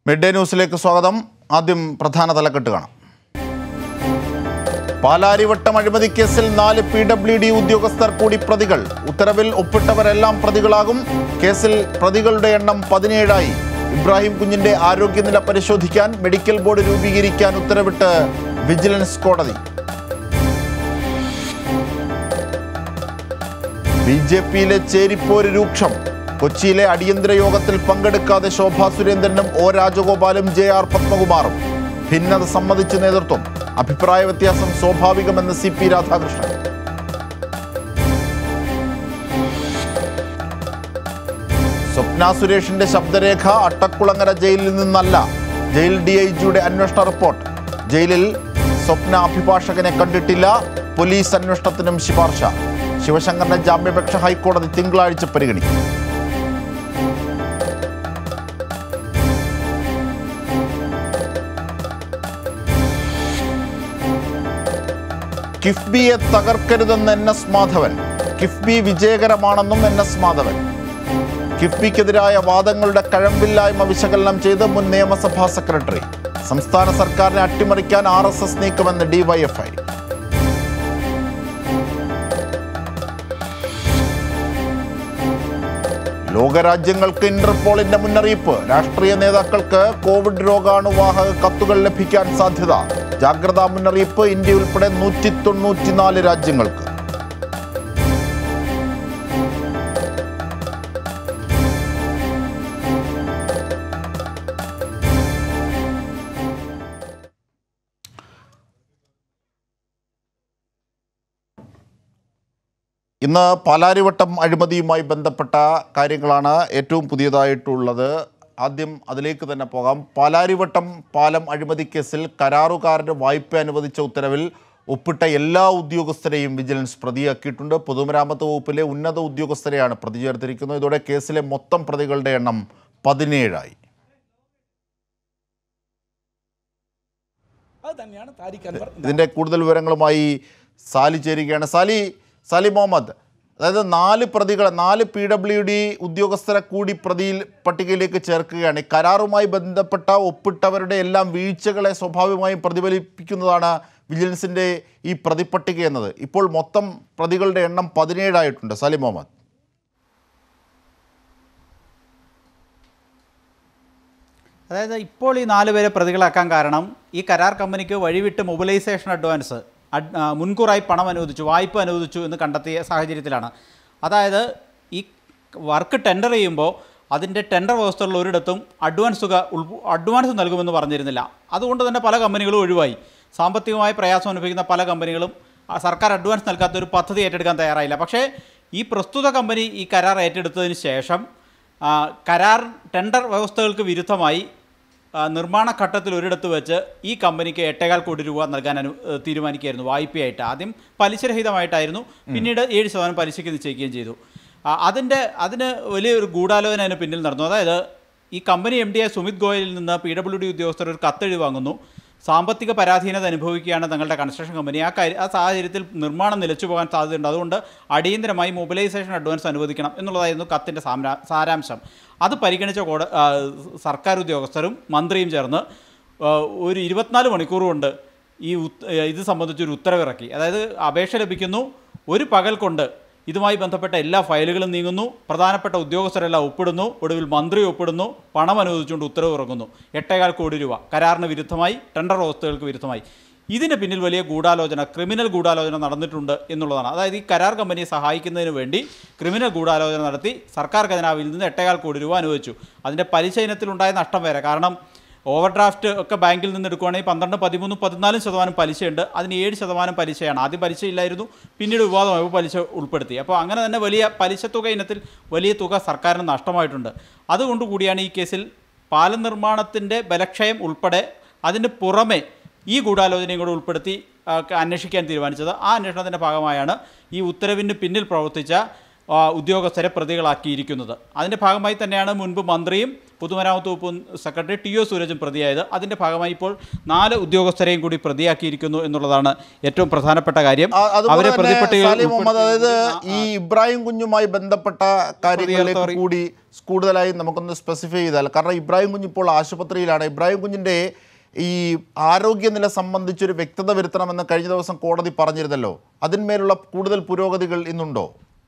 Mid day ന്യൂസിലേക്ക് സ്വാഗതം ആദ്യം പ്രധാന തലക്കെട്ട് കാണാം പാലാരിവട്ടം അഴിമതി കേസിൽ നാല് പി ഡബ്ല്യു ഡി ഉദ്യോഗസ്ഥർ കൂടി പ്രതികൾ ഉത്തരവിൽ ഒപ്പിട്ടവരെല്ലാം പ്രതികളാകും കേസിൽ പ്രതികളുടെ എണ്ണം പതിനേഴായി ഇബ്രാഹിം കുഞ്ഞിന്റെ ആരോഗ്യനില പരിശോധിക്കാൻ മെഡിക്കൽ ബോർഡ് രൂപീകരിക്കാൻ ഉത്തരവിട്ട് വിജിലൻസ് കോടതി ബി ജെ പിയിലെ ചേരിപ്പോര് രൂക്ഷം കൊച്ചിയിലെ അടിയന്തര യോഗത്തിൽ പങ്കെടുക്കാതെ ശോഭാ സുരേന്ദ്രനും ഒ രാജഗോപാലും ജെ ആർ പത്മകുമാറും ഭിന്നത സമ്മതിച്ച് നേതൃത്വം അഭിപ്രായ വ്യത്യാസം സ്വാഭാവികമെന്ന് സി പി രാധാകൃഷ്ണൻ സ്വപ്ന സുരേഷിന്റെ ശബ്ദരേഖ അട്ടക്കുളങ്ങര ജയിലിൽ നിന്നല്ല ജയിൽ ഡി ഐ ജിയുടെ അന്വേഷണ റിപ്പോർട്ട് ജയിലിൽ സ്വപ്ന അഭിഭാഷകനെ കണ്ടിട്ടില്ല പോലീസ് അന്വേഷണത്തിനും ശുപാർശ ശിവശങ്കറിന്റെ ജാമ്യാപേക്ഷ ഹൈക്കോടതി തിങ്കളാഴ്ച പരിഗണിക്കും കിഫ്ബിയെ തകർക്കരുതെന്ന് എൻ എസ് മാധവൻ കിഫ്ബി വിജയകരമാണെന്നും എൻ എസ് മാധവൻ കിഫ്ബിക്കെതിരായ വാദങ്ങളുടെ കഴമ്പില്ലായ്മ വിശകലനം ചെയ്ത് മുൻ നിയമസഭാ സെക്രട്ടറി സംസ്ഥാന സർക്കാരിനെ അട്ടിമറിക്കാൻ ആർ എസ് എസ് നീക്കമെന്ന് ഡിവൈഎഫ്ഐ ലോകരാജ്യങ്ങൾക്ക് ഇന്റർപോളിന്റെ മുന്നറിയിപ്പ് രാഷ്ട്രീയ നേതാക്കൾക്ക് കോവിഡ് രോഗാണുവാഹക കത്തുകൾ ലഭിക്കാൻ സാധ്യത ജാഗ്രതാ മുന്നറിയിപ്പ് ഇന്ത്യ ഉൾപ്പെടെ നൂറ്റി തൊണ്ണൂറ്റിനാല് രാജ്യങ്ങൾക്ക് ഇന്ന് പാലാരിവട്ടം അഴിമതിയുമായി ബന്ധപ്പെട്ട കാര്യങ്ങളാണ് ഏറ്റവും പുതിയതായിട്ടുള്ളത് ആദ്യം അതിലേക്ക് തന്നെ പോകാം പാലാരിവട്ടം പാലം അഴിമതി കേസിൽ കരാറുകാരന് വായ്പ അനുവദിച്ച ഉത്തരവിൽ ഒപ്പിട്ട എല്ലാ ഉദ്യോഗസ്ഥരെയും വിജിലൻസ് പ്രതിയാക്കിയിട്ടുണ്ട് പൊതുമരാമത്ത് വകുപ്പിലെ ഉന്നത ഉദ്യോഗസ്ഥരെയാണ് പ്രതി ചേർത്തിരിക്കുന്നത് ഇതോടെ കേസിലെ മൊത്തം പ്രതികളുടെ എണ്ണം പതിനേഴായി അത് തന്നെയാണ് താരിഖ് അൻവർ ഇതിൻ്റെ കൂടുതൽ വിവരങ്ങളുമായി സാലി ചേരുകയാണ് സാലി സാലി മുഹമ്മദ് അതായത് നാല് പ്രതികളെ നാല് പി ഡബ്ല്യു ഡി ഉദ്യോഗസ്ഥരെ കൂടി പ്രതിയിൽ പട്ടികയിലേക്ക് ചേർക്കുകയാണ് ഈ കരാറുമായി ബന്ധപ്പെട്ട ഒപ്പിട്ടവരുടെ എല്ലാം വീഴ്ചകളെ സ്വാഭാവികമായും പ്രതിഫലിപ്പിക്കുന്നതാണ് വിജിലൻസിൻ്റെ ഈ പ്രതിപട്ടിക എന്നത് ഇപ്പോൾ മൊത്തം പ്രതികളുടെ എണ്ണം പതിനേഴായിട്ടുണ്ട് സാലി മുഹമ്മദ് അതായത് ഇപ്പോൾ ഈ നാല് പേരെ പ്രതികളാക്കാൻ കാരണം ഈ കരാർ കമ്പനിക്ക് വഴിവിട്ട് മൊബിലൈസേഷൻ അഡ്വാൻസ് അഡ്- ആ, മുൻകൂറായി പണം അനുവദിച്ചു വായ്പ അനുവദിച്ചു എന്ന് കണ്ടെത്തിയ സാഹചര്യത്തിലാണ് അതായത് ഈ വർക്ക് ടെൻഡർ ചെയ്യുമ്പോൾ അതിൻ്റെ ടെൻഡർ വ്യവസ്ഥകളിൽ ഒരിടത്തും അഡ്വാൻസ് തുക ഉൾ അഡ്വാൻസ് നൽകുമെന്ന് പറഞ്ഞിരുന്നില്ല അതുകൊണ്ട് തന്നെ പല കമ്പനികളും ഒഴിവായി സാമ്പത്തികമായി പ്രയാസം അനുഭവിക്കുന്ന പല കമ്പനികളും ആ, സർക്കാർ അഡ്വാൻസ് നൽകാത്ത ഒരു പദ്ധതി ഏറ്റെടുക്കാൻ തയ്യാറായില്ല പക്ഷേ ഈ പ്രസ്തുത കമ്പനി ഈ കരാർ ഏറ്റെടുത്തതിന് ശേഷം ആ, കരാർ ടെൻഡർ വ്യവസ്ഥകൾക്ക് വിരുദ്ധമായി ആ, നിർമ്മാണ ഘട്ടത്തിൽ ഒരിടത്ത് വെച്ച് ഈ കമ്പനിക്ക് എട്ടേകാൽ കോടി രൂപ നൽകാൻ അനു ഏഹ് തീരുമാനിക്കുകയായിരുന്നു വായ്പയായിട്ട് ആദ്യം പലിശരഹിതമായിട്ടായിരുന്നു പിന്നീട് ഏഴ് ശതമാനം പലിശയ്ക്ക് നിശ്ചയിക്കുകയും ചെയ്തു ആ, അതിൻ്റെ അതിന് വലിയൊരു ഗൂഢാലോചന അതിന് പിന്നിൽ നടന്നു അതായത് ഈ കമ്പനി എം ഡി സുമിത് ഗോയലിൽ നിന്ന് പി ഡബ്ല്യു ഡി ഉദ്യോഗസ്ഥർ ഒരു കത്തെഴുതി വാങ്ങുന്നു സാമ്പത്തിക പരാധീനത അനുഭവിക്കുകയാണ് തങ്ങളുടെ കൺസ്ട്രക്ഷൻ കമ്പനി ആ കാര്യം ആ സാഹചര്യത്തിൽ നിർമ്മാണം നിലച്ചു പോകാൻ സാധ്യതയുണ്ട് അതുകൊണ്ട് അടിയന്തരമായി മൊബിലൈസേഷൻ അഡ്വാൻസ് അനുവദിക്കണം എന്നുള്ളതായിരുന്നു കത്തിൻ്റെ സാമ്രാ സാരാംശം അത് പരിഗണിച്ച കോട ആ, സർക്കാർ ഉദ്യോഗസ്ഥരും മന്ത്രിയും ചേർന്ന് ആ, ഒരു ഇരുപത്തിനാല് മണിക്കൂർ കൊണ്ട് ഈ ഉത്- ഇത് സംബന്ധിച്ചൊരു ഉത്തരവിറക്കി അതായത് അപേക്ഷ ലഭിക്കുന്നു ഒരു പകൽ കൊണ്ട് ഇതുമായി ബന്ധപ്പെട്ട എല്ലാ ഫയലുകളും നീങ്ങുന്നു പ്രധാനപ്പെട്ട ഉദ്യോഗസ്ഥരെല്ലാം ഒപ്പിടുന്നു ഒടുവിൽ മന്ത്രി ഒപ്പിടുന്നു പണം അനുവദിച്ചുകൊണ്ട് ഉത്തരവ് ഇറങ്ങുന്നു എട്ടേകാൽ കോടി രൂപ കരാറിന് വിരുദ്ധമായി ടെൻഡർ വ്യവസ്ഥകൾക്ക് വിരുദ്ധമായി ഇതിന് പിന്നിൽ വലിയ ഗൂഢാലോചന ക്രിമിനൽ ഗൂഢാലോചന നടന്നിട്ടുണ്ട് എന്നുള്ളതാണ് അതായത് ഈ കരാർ കമ്പനിയെ സഹായിക്കുന്നതിന് വേണ്ടി ക്രിമിനൽ ഗൂഢാലോചന നടത്തി സർക്കാർ ഖജനാവിൽ നിന്ന് എട്ടേകാൽ കോടി രൂപ അനുവദിച്ചു അതിൻ്റെ പലിശ ഇനത്തിലുണ്ടായ നഷ്ടം വരെ കാരണം ഓവർ ഡ്രാഫ്റ്റ് ഒക്കെ ബാങ്കിൽ നിന്ന് എടുക്കുകയാണെങ്കിൽ പന്ത്രണ്ട് പതിമൂന്ന് പതിനാലും ശതമാനം പലിശയുണ്ട് അതിന് ഏഴ് ശതമാനം പലിശയാണ് ആദ്യം പലിശ ഇല്ലായിരുന്നു പിന്നീട് വിവാദമായപ്പോൾ പലിശ ഉൾപ്പെടുത്തി അപ്പോൾ അങ്ങനെ തന്നെ വലിയ പലിശ തുക ഇനത്തിൽ വലിയ തുക സർക്കാരിന് നഷ്ടമായിട്ടുണ്ട് അതുകൊണ്ട് കൂടിയാണ് ഈ കേസിൽ പാലം നിർമ്മാണത്തിൻ്റെ ബലക്ഷയം ഉൾപ്പെടെ അതിന് പുറമെ ഈ ഗൂഢാലോചനയും കൂടെ ഉൾപ്പെടുത്തി ആ, ക- അന്വേഷിക്കാൻ തീരുമാനിച്ചത് ആ അന്വേഷണത്തിൻ്റെ ഭാഗമായാണ് ഈ ഉത്തരവിന് പിന്നിൽ പ്രവർത്തിച്ച ആ, ഉദ്യോഗസ്ഥരെ പ്രതികളാക്കിയിരിക്കുന്നത് അതിൻ്റെ ഭാഗമായി തന്നെയാണ് മുൻപ് മന്ത്രിയും പൊതുമരാമത്ത് വകുപ്പ് സെക്രട്ടറി ടി ഒ സൂരജും പ്രതിയായത് അതിൻ്റെ ഭാഗമായി ഇപ്പോൾ നാല് ഉദ്യോഗസ്ഥരെയും കൂടി പ്രതിയാക്കിയിരിക്കുന്നു എന്നുള്ളതാണ് ഏറ്റവും പ്രധാനപ്പെട്ട കാര്യം ആ, അതുപോലെ അവരെ തന്നെ പ്രതിപട്ടികയിൽ സാലിം മുഹമ്മദ് അതായത് ഉൾപ്പെടുത്തി- ഈ ഇബ്രാഹിം കുഞ്ഞുമായി ബന്ധപ്പെട്ട കാര്യങ്ങളിലേക്ക് പ്രതികൾത്തോറി- കൂടി കൂടുതലായി നമുക്കൊന്ന് സ്പെസിഫൈ ചെയ്താൽ കാരണം ഇബ്രാഹിം കുഞ്ഞ് ഇപ്പോൾ ആശുപത്രിയിലാണ് ഇബ്രാഹിം കുഞ്ഞിൻ്റെ ഈ ആരോഗ്യനില സംബന്ധിച്ചൊരു വ്യക്തത വരുത്തണമെന്ന് കഴിഞ്ഞ ദിവസം കോടതി പറഞ്ഞിരുന്നല്ലോ അതിന്മേലുള്ള കൂടുതൽ പുരോഗതികൾ ഇന്നുണ്ടോ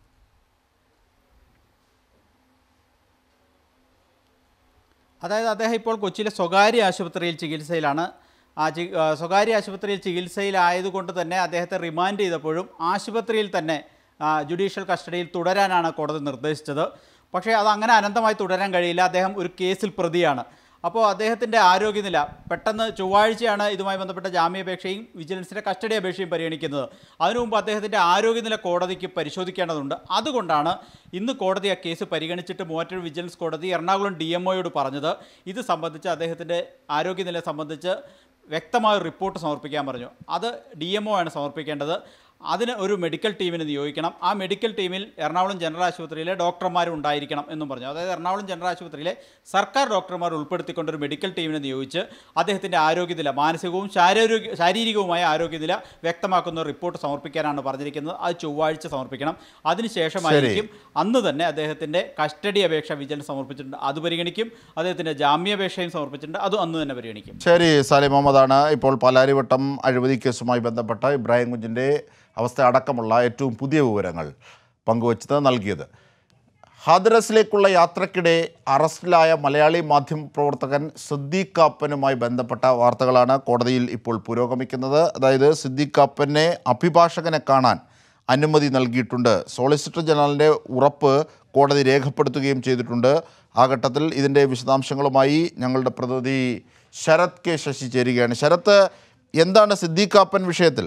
അതായത് അദ്ദേഹം ഇപ്പോൾ കൊച്ചിയിലെ സ്വകാര്യ ആശുപത്രിയിൽ ചികിത്സയിലാണ് ആ ചി ആ, സ്വകാര്യ ആശുപത്രിയിൽ ചികിത്സയിലായതുകൊണ്ട് തന്നെ അദ്ദേഹത്തെ റിമാൻഡ് ചെയ്തപ്പോഴും ആശുപത്രിയിൽ തന്നെ ആ, ജുഡീഷ്യൽ കസ്റ്റഡിയിൽ തുടരാനാണ് കോടതി നിർദ്ദേശിച്ചത് പക്ഷേ അത് അങ്ങനെ അനന്തമായി തുടരാൻ കഴിയില്ല അദ്ദേഹം ഒരു കേസിൽ പ്രതിയാണ് അപ്പോൾ അദ്ദേഹത്തിൻ്റെ ആരോഗ്യനില പെട്ടെന്ന് ചൊവ്വാഴ്ചയാണ് ഇതുമായി ബന്ധപ്പെട്ട ജാമ്യാപേക്ഷയും വിജിലൻസിൻ്റെ കസ്റ്റഡി അപേക്ഷയും പരിഗണിക്കുന്നത് അതിനു മുമ്പ് അദ്ദേഹത്തിൻ്റെ ആരോഗ്യനില കോടതിക്ക് പരിശോധിക്കേണ്ടതുണ്ട് അതുകൊണ്ടാണ് ഇന്ന് കോടതി ആ കേസ് പരിഗണിച്ചിട്ട് മൂവാറ്റൂർ വിജിലൻസ് കോടതി എറണാകുളം ഡി എം ഒയോട് പറഞ്ഞത് ഇത് സംബന്ധിച്ച് അദ്ദേഹത്തിൻ്റെ ആരോഗ്യനില സംബന്ധിച്ച് വ്യക്തമായ ഒരു റിപ്പോർട്ട് സമർപ്പിക്കാൻ പറഞ്ഞു അത് ഡി എം ഒ ആണ് സമർപ്പിക്കേണ്ടത് അതിന് ഒരു മെഡിക്കൽ ടീമിനെ നിയോഗിക്കണം ആ മെഡിക്കൽ ടീമിൽ എറണാകുളം ജനറൽ ആശുപത്രിയിലെ ഡോക്ടർമാരും ഉണ്ടായിരിക്കണം എന്നും പറഞ്ഞു അതായത് എറണാകുളം ജനറൽ ആശുപത്രിയിലെ സർക്കാർ ഡോക്ടർമാർ ഉൾപ്പെടുത്തിക്കൊണ്ട് ഒരു മെഡിക്കൽ ടീമിനെ നിയോഗിച്ച് അദ്ദേഹത്തിൻ്റെ ആരോഗ്യനില മാനസികവും ശാരീരിക ശാരീരികവുമായ ആരോഗ്യനില വ്യക്തമാക്കുന്ന റിപ്പോർട്ട് സമർപ്പിക്കാനാണ് പറഞ്ഞിരിക്കുന്നത് അത് ചൊവ്വാഴ്ച സമർപ്പിക്കണം അതിനുശേഷമായിരിക്കും അന്ന് തന്നെ അദ്ദേഹത്തിൻ്റെ കസ്റ്റഡി അപേക്ഷ വിജിലൻസ് സമർപ്പിച്ചിട്ടുണ്ട് അത് പരിഗണിക്കും അദ്ദേഹത്തിൻ്റെ ജാമ്യാപേക്ഷയും സമർപ്പിച്ചിട്ടുണ്ട് അതും അന്ന് തന്നെ പരിഗണിക്കും ശരി സാലിം മുഹമ്മദാണ് ഇപ്പോൾ പാലാരിവട്ടം അഴിമതി കേസുമായി ബന്ധപ്പെട്ട ഇബ്രാഹിം കുഞ്ഞിൻ്റെ അവസ്ഥ അടക്കമുള്ള ഏറ്റവും പുതിയ വിവരങ്ങൾ പങ്കുവച്ചത് നൽകിയത് ഹാദ്രസിലേക്കുള്ള യാത്രക്കിടെ അറസ്റ്റിലായ മലയാളി മാധ്യമ പ്രവർത്തകൻ സിദ്ദീഖ് കാപ്പനുമായി ബന്ധപ്പെട്ട വാർത്തകളാണ് കോടതിയിൽ ഇപ്പോൾ പുരോഗമിക്കുന്നത് അതായത് സിദ്ദീഖ് കാപ്പനെ അഭിഭാഷകനെ കാണാൻ അനുമതി നൽകിയിട്ടുണ്ട് സോളിസിറ്റർ ജനറലിൻ്റെ ഉറപ്പ് കോടതി രേഖപ്പെടുത്തുകയും ചെയ്തിട്ടുണ്ട് ആ ഘട്ടത്തിൽ ഇതിൻ്റെ വിശദാംശങ്ങളുമായി ഞങ്ങളുടെ പ്രതിനിധി ശരത് കെ ശശി ചേരുകയാണ് ശരത്ത് എന്താണ് സിദ്ദീഖ് കാപ്പൻ വിഷയത്തിൽ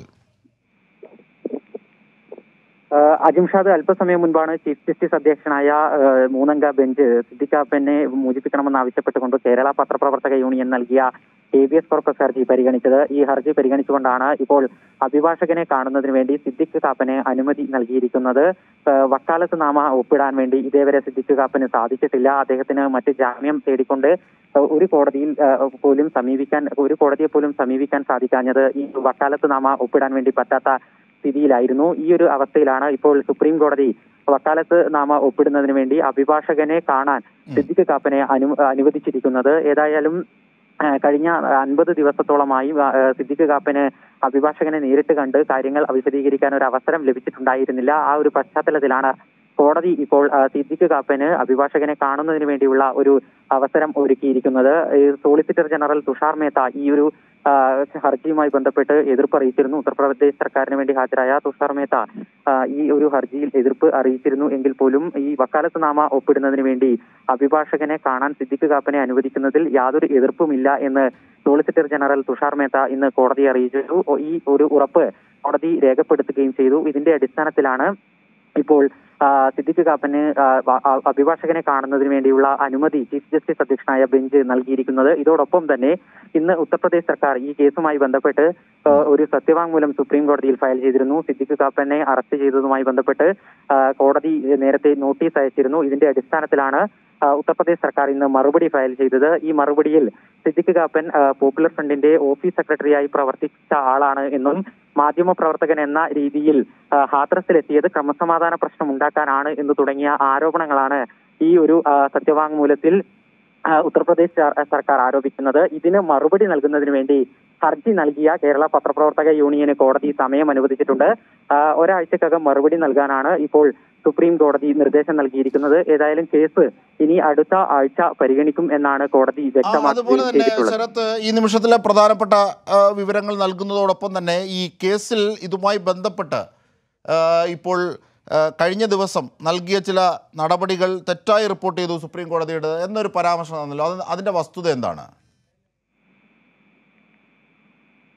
ഏഹ് അജിംഷാദ് അല്പസമയം മുൻപാണ് ചീഫ് ജസ്റ്റിസ് അധ്യക്ഷനായ ഏഹ് മൂന്നംഗ ബെഞ്ച് സിദ്ദിഖാപ്പനെ മോചിപ്പിക്കണമെന്ന് ആവശ്യപ്പെട്ടുകൊണ്ട് കേരള പത്രപ്രവർത്തക യൂണിയൻ നൽകിയ ഹേബിയസ് കോർപ്പസ് ഹർജി പരിഗണിച്ചത് ഈ ഹർജി പരിഗണിച്ചുകൊണ്ടാണ് ഇപ്പോൾ അഭിഭാഷകനെ കാണുന്നതിന് വേണ്ടി സിദ്ദിഖ് കാപ്പന് അനുമതി നൽകിയിരിക്കുന്നത് ഏഹ് വക്കാലത്ത് നാമ ഒപ്പിടാൻ വേണ്ടി ഇതേവരെ സിദ്ദിഖ് കാപ്പന് സാധിച്ചിട്ടില്ല അദ്ദേഹത്തിന് മറ്റ് ജാമ്യം തേടിക്കൊണ്ട് ഏഹ് ഒരു കോടതിയിൽ ഏഹ് പോലും സമീപിക്കാൻ ഒരു കോടതിയെ പോലും സമീപിക്കാൻ സാധിക്കാഞ്ഞത് ഈ വക്കാലത്ത് നാമ ഒപ്പിടാൻ വേണ്ടി പറ്റാത്ത സ്ഥിതിയിലായിരുന്നു ഈ ഒരു അവസ്ഥയിലാണ് ഇപ്പോൾ സുപ്രീം കോടതി വക്കാലത്ത് നാമ ഒപ്പിടുന്നതിന് വേണ്ടി അഭിഭാഷകനെ കാണാൻ സിദ്ദിഖ് കാപ്പനെ അനു അനുവദിച്ചിരിക്കുന്നത് ഏതായാലും ആ, കഴിഞ്ഞ അൻപത് ദിവസത്തോളമായി ആ, സിദ്ദിഖ് കാപ്പന് അഭിഭാഷകനെ നേരിട്ട് കണ്ട് കാര്യങ്ങൾ വിശദീകരിക്കാൻ ഒരു അവസരം ലഭിച്ചിട്ടുണ്ടായിരുന്നില്ല ആ ഒരു പശ്ചാത്തലത്തിലാണ് കോടതി ഇപ്പോൾ ആ, സിദ്ദിഖ് കാപ്പന് അഭിഭാഷകനെ കാണുന്നതിന് വേണ്ടിയുള്ള ഒരു അവസരം ഒരുക്കിയിരിക്കുന്നത് ഈ സോളിസിറ്റർ ജനറൽ തുഷാർ മേത്ത ഈ ഒരു ആ, ഹർജിയുമായി ബന്ധപ്പെട്ട് എതിർപ്പ് അറിയിച്ചിരുന്നു ഉത്തർപ്രദേശ് സർക്കാരിന് വേണ്ടി ഹാജരായ തുഷാർ മേത്ത ആ, ഈ ഒരു ഹർജിയിൽ എതിർപ്പ് അറിയിച്ചിരുന്നു എങ്കിൽ പോലും ഈ വക്കാലത്ത് നാമ ഒപ്പിടുന്നതിന് വേണ്ടി അഭിഭാഷകനെ കാണാൻ സിദ്ദിഖ് കാപ്പനെ അനുവദിക്കുന്നതിൽ യാതൊരു എതിർപ്പുമില്ല എന്ന് സോളിസിറ്റർ ജനറൽ തുഷാർ മേത്ത ഇന്ന് കോടതിയെ അറിയിച്ചു ഒ- ഈ ഒരു ഉറപ്പ് കോടതി രേഖപ്പെടുത്തുകയും ചെയ്തു ഇതിന്റെ അടിസ്ഥാനത്തിലാണ് ഇപ്പോൾ ആ, സിദ്ദിഖ് കാപ്പന് ആ, വ- ആ, അഭിഭാഷകനെ കാണുന്നതിന് വേണ്ടിയുള്ള അനുമതി ചീഫ് ജസ്റ്റിസ് അധ്യക്ഷനായ ബെഞ്ച് നൽകിയിരിക്കുന്നത് ഇതോടൊപ്പം തന്നെ ഇന്ന് ഉത്തർപ്രദേശ് സർക്കാർ ഈ കേസുമായി ബന്ധപ്പെട്ട് ആ, ഒരു സത്യവാങ്മൂലം സുപ്രീം കോടതിയിൽ ഫയൽ ചെയ്തിരുന്നു സിദ്ദിഖ് കാപ്പനെ അറസ്റ്റ് ചെയ്തതുമായി ബന്ധപ്പെട്ട് ആ, കോടതി നേരത്തെ നോട്ടീസ് അയച്ചിരുന്നു ഇതിന്റെ അടിസ്ഥാനത്തിലാണ് ആ, ഉത്തർപ്രദേശ് സർക്കാർ ഇന്ന് മറുപടി ഫയൽ ചെയ്തത് ഈ മറുപടിയിൽ സിദ്ദിഖ് കാപ്പൻ ആ, പോപ്പുലർ ഫ്രണ്ടിന്റെ ഓഫീസ് സെക്രട്ടറിയായി പ്രവർത്തിച്ച ആളാണ് എന്നും മാധ്യമ പ്രവർത്തകൻ എന്ന രീതിയിൽ ആ, ഹാത്രസിലെത്തിയത് ക്രമസമാധാന പ്രശ്നം ഉണ്ടാക്കാനാണ് എന്ന് തുടങ്ങിയ ആരോപണങ്ങളാണ് ഈ ഒരു ആ, സത്യവാങ്മൂലത്തിൽ ആ, ഉത്തർപ്രദേശ് സർ- സർക്കാർ ആരോപിക്കുന്നത് ഇതിന് മറുപടി നൽകുന്നതിന് വേണ്ടി ഹർജി നൽകിയ കേരള പത്രപ്രവർത്തക യൂണിയന് കോടതി സമയം അനുവദിച്ചിട്ടുണ്ട് ആ, ഒരാഴ്ചക്കകം മറുപടി നൽകാനാണ് ഇപ്പോൾ സുപ്രീം കോടതി നിർദ്ദേശം നൽകിയിരിക്കുന്നത് ഏതായാലും കേസ് ഇനി അടുത്ത ആഴ്ച പരിഗണിക്കും എന്നാണ് കോടതി ആ, അതുപോലെ വ്യക്തമാക്കുകയും തന്നെ ചെയ്തിട്ടുള്ളത് ശരത്ത് ഈ നിമിഷത്തിലെ പ്രധാനപ്പെട്ട ആ, വിവരങ്ങൾ നൽകുന്നതോടൊപ്പം തന്നെ ഈ കേസിൽ ഇതുമായി ബന്ധപ്പെട്ട് ആ, ഇപ്പോൾ ആ, കഴിഞ്ഞ ദിവസം നൽകിയ ചില നടപടികൾ തെറ്റായി റിപ്പോർട്ട് ചെയ്തു സുപ്രീം കോടതിയുടെ എന്നൊരു പരാമർശം തന്നല്ലോ അത് അതിൻ്റെ വസ്തുത എന്താണ് ആ,